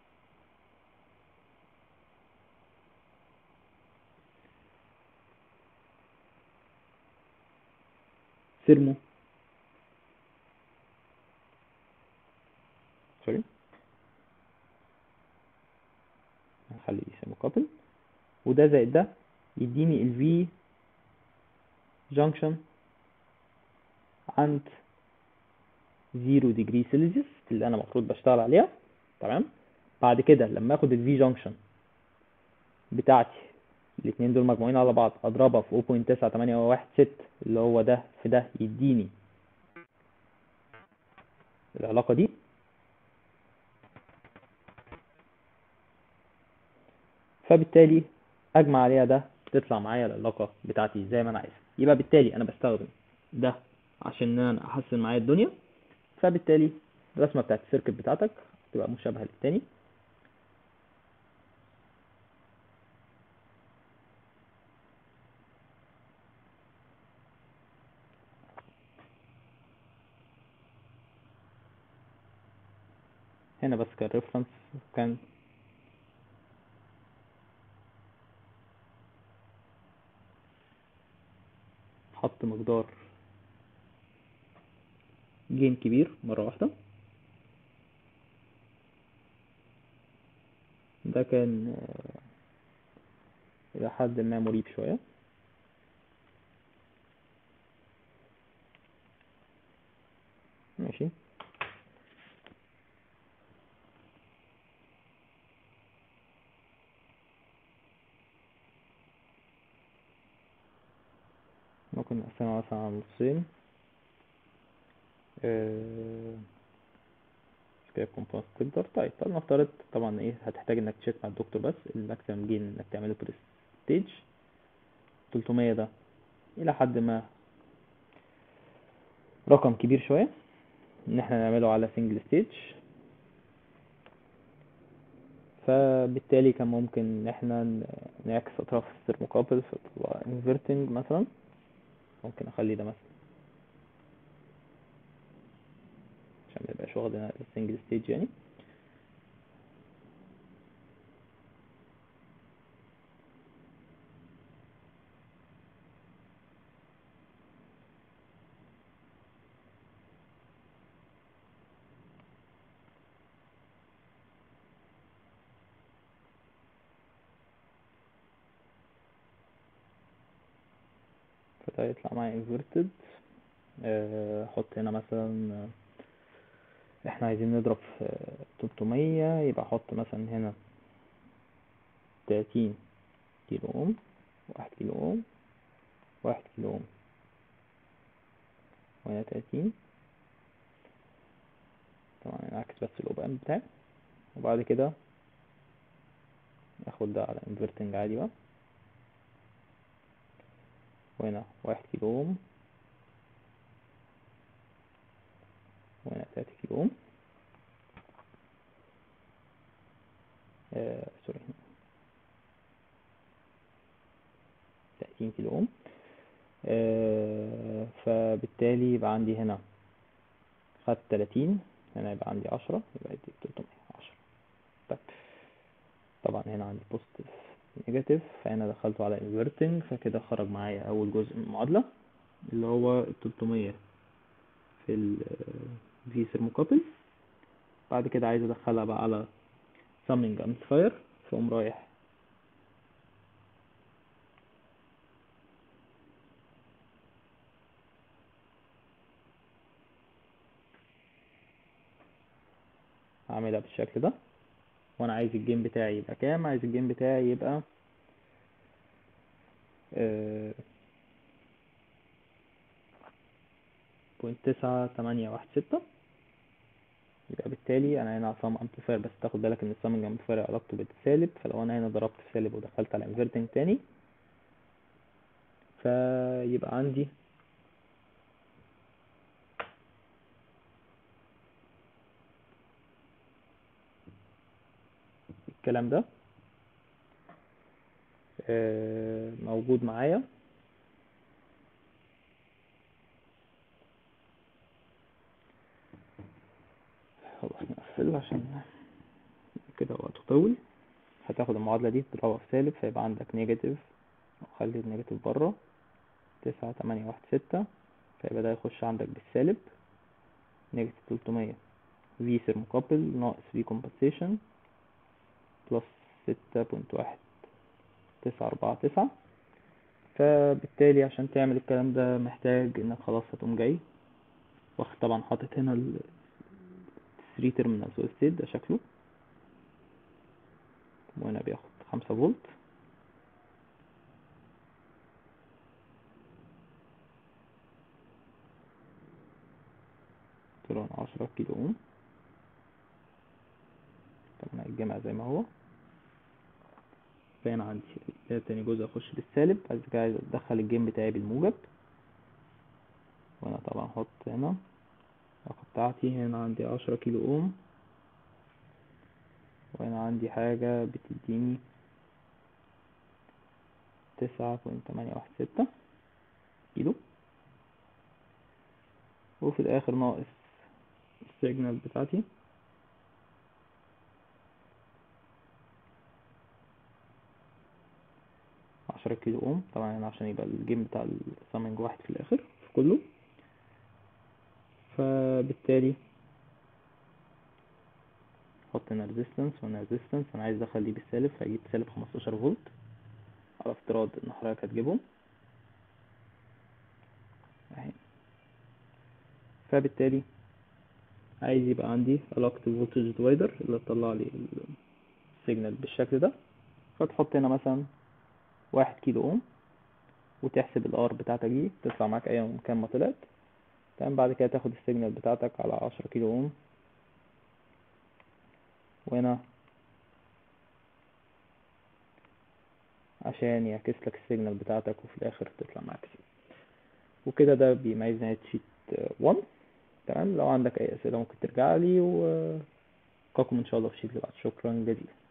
ثيرمو سوري هنخلي دي ثيرمو كابل وده زائد ده يديني ال V junction عند 0 ديجري سيلسيوس اللي انا المفروض بشتغل عليها تمام بعد كده لما اخد الفي جانكشن بتاعتي الاثنين دول مجموعين على بعض اضربها في 0.9816 اللي هو ده في ده يديني العلاقة دي فبالتالي اجمع عليها ده تطلع معايا العلاقة بتاعتي زي ما انا عايز يبقى بالتالي انا بستخدم ده عشان ان انا احسن معايا الدنيا فبالتالي الرسمة بتاعت السيركت بتاعتك تبقى مشابهة للتاني هنا بس كان ريفرنس كان حط مقدار جين كبير مرة واحدة ده كان آه، إلى حد ما مريب شوية ماشي ممكن نقسمها مثلا على نصين آه، كده كومباس فلتر طيب طب نفترض طبعا ايه هتحتاج انك تشيك مع الدكتور بس الماكسيمم جين انك تعمله برستيج 300 ده الى حد ما رقم كبير شوية ان احنا نعمله على سنجل ستيج فبالتالي كان ممكن ان احنا ن- نعكس اطراف الثيرموكابل فتبقى انفرتنج مثلا ممكن اخلي ده مثلا عشان ميبقاش واخد السنجل ستيج يعني فده يطلع معايا inverted آه، احط هنا مثلا آه، احنا عايزين نضرب في 300 يبقى احط مثلا هنا 30 كيلو اوم واحد كيلو اوم واحد كيلو اوم وهنا 30 طبعا انا عكس بس الاوبام بتاعي وبعد كده اخد ده على انفرتنج عادي بقى وهنا واحد كيلو اوم وهنا تلاتة كيلو اوم آه سوري تلاتين كيلو اوم آه فبالتالي يبقى عندي هنا خدت تلاتين هنا يبقى عندي عشرة يبقى يدي تلتمية عشرة طيب طبعا هنا عندي بوزيتيف نيجاتيف فهنا دخلته على انفرتنج فكده خرج معايا اول جزء من المعادلة اللي هو التلتمية في ال في ثيرموكابل بعد كده عايز ادخلها بقى على summing amplifier فاقوم رايح هعملها بالشكل ده وانا عايز الجيم بتاعي يبقى كام عايز الجيم بتاعي يبقى بوينت تسعة تمانية واحد ستة يبقى بالتالي انا هنا صام امبليفاير بس تاخد بالك ان السامنج امبليفاير علاقته بالسالب فلو انا هنا ضربت في سالب ودخلت على انفرتنج تاني فيبقى عندي الكلام ده آه، موجود معايا خلاص نقفله عشان كده وقت طويل هتاخد المعادلة دي تضربها في سالب فيبقى عندك نيجاتيف خلي النيجاتيف بره تسعة تمانية واحد ستة فيبقى ده يخش عندك بالسالب نيجاتيف تلتمية في ثيرموكابل ناقص في كومبنسيشن بلس ستة بوينت واحد تسعة أربعة تسعة فبالتالي عشان تعمل الكلام ده محتاج انك خلاص هتقوم جاي واخد طبعا حاطط هنا ال 3 تيرمينال سو ستيت ده شكله وهنا بياخد خمسة فولت طبعا عشرة كيلو اوم طبعا الجمع زي ما هو فهنا عندي ده تاني جزء اخش بالسالب بعد كده عايز ادخل الجيم بتاعي بالموجب وانا طبعا احط هنا الطاقة بتاعتي هنا عندي عشرة كيلو اوم وهنا عندي حاجة بتديني تسعة بوينت تمانية واحد ستة كيلو وفي الاخر ناقص السيجنال بتاعتي عشرة كيلو اوم طبعا هنا عشان يبقى الجيم بتاع السامنج واحد في الاخر في كله فبالتالي احط هنا ريزيستنس وهنا ريزيستنس انا عايز ادخل دي بالسالب فاجيب سالب خمستاشر فولت على افتراض ان حضرتك هتجيبهم اهي فبالتالي عايز يبقى عندي علاقة الفولتج ديفايدر اللي تطلع لي السيجنال بالشكل ده فتحط هنا مثلا واحد كيلو اوم وتحسب الار بتاعتك دي تطلع معاك اي مكان ما طلعت تمام بعد كده تاخد السيجنال بتاعتك على عشرة كيلو اوم وهنا عشان يعكس لك السيجنال بتاعتك وفي الاخر تطلع معاك سي وكده ده بيميز نهاية شيت 1 تمام لو عندك اي اسئلة ممكن ترجع لي و ان شاء الله في الشيت اللي بعد شكرا جزيلا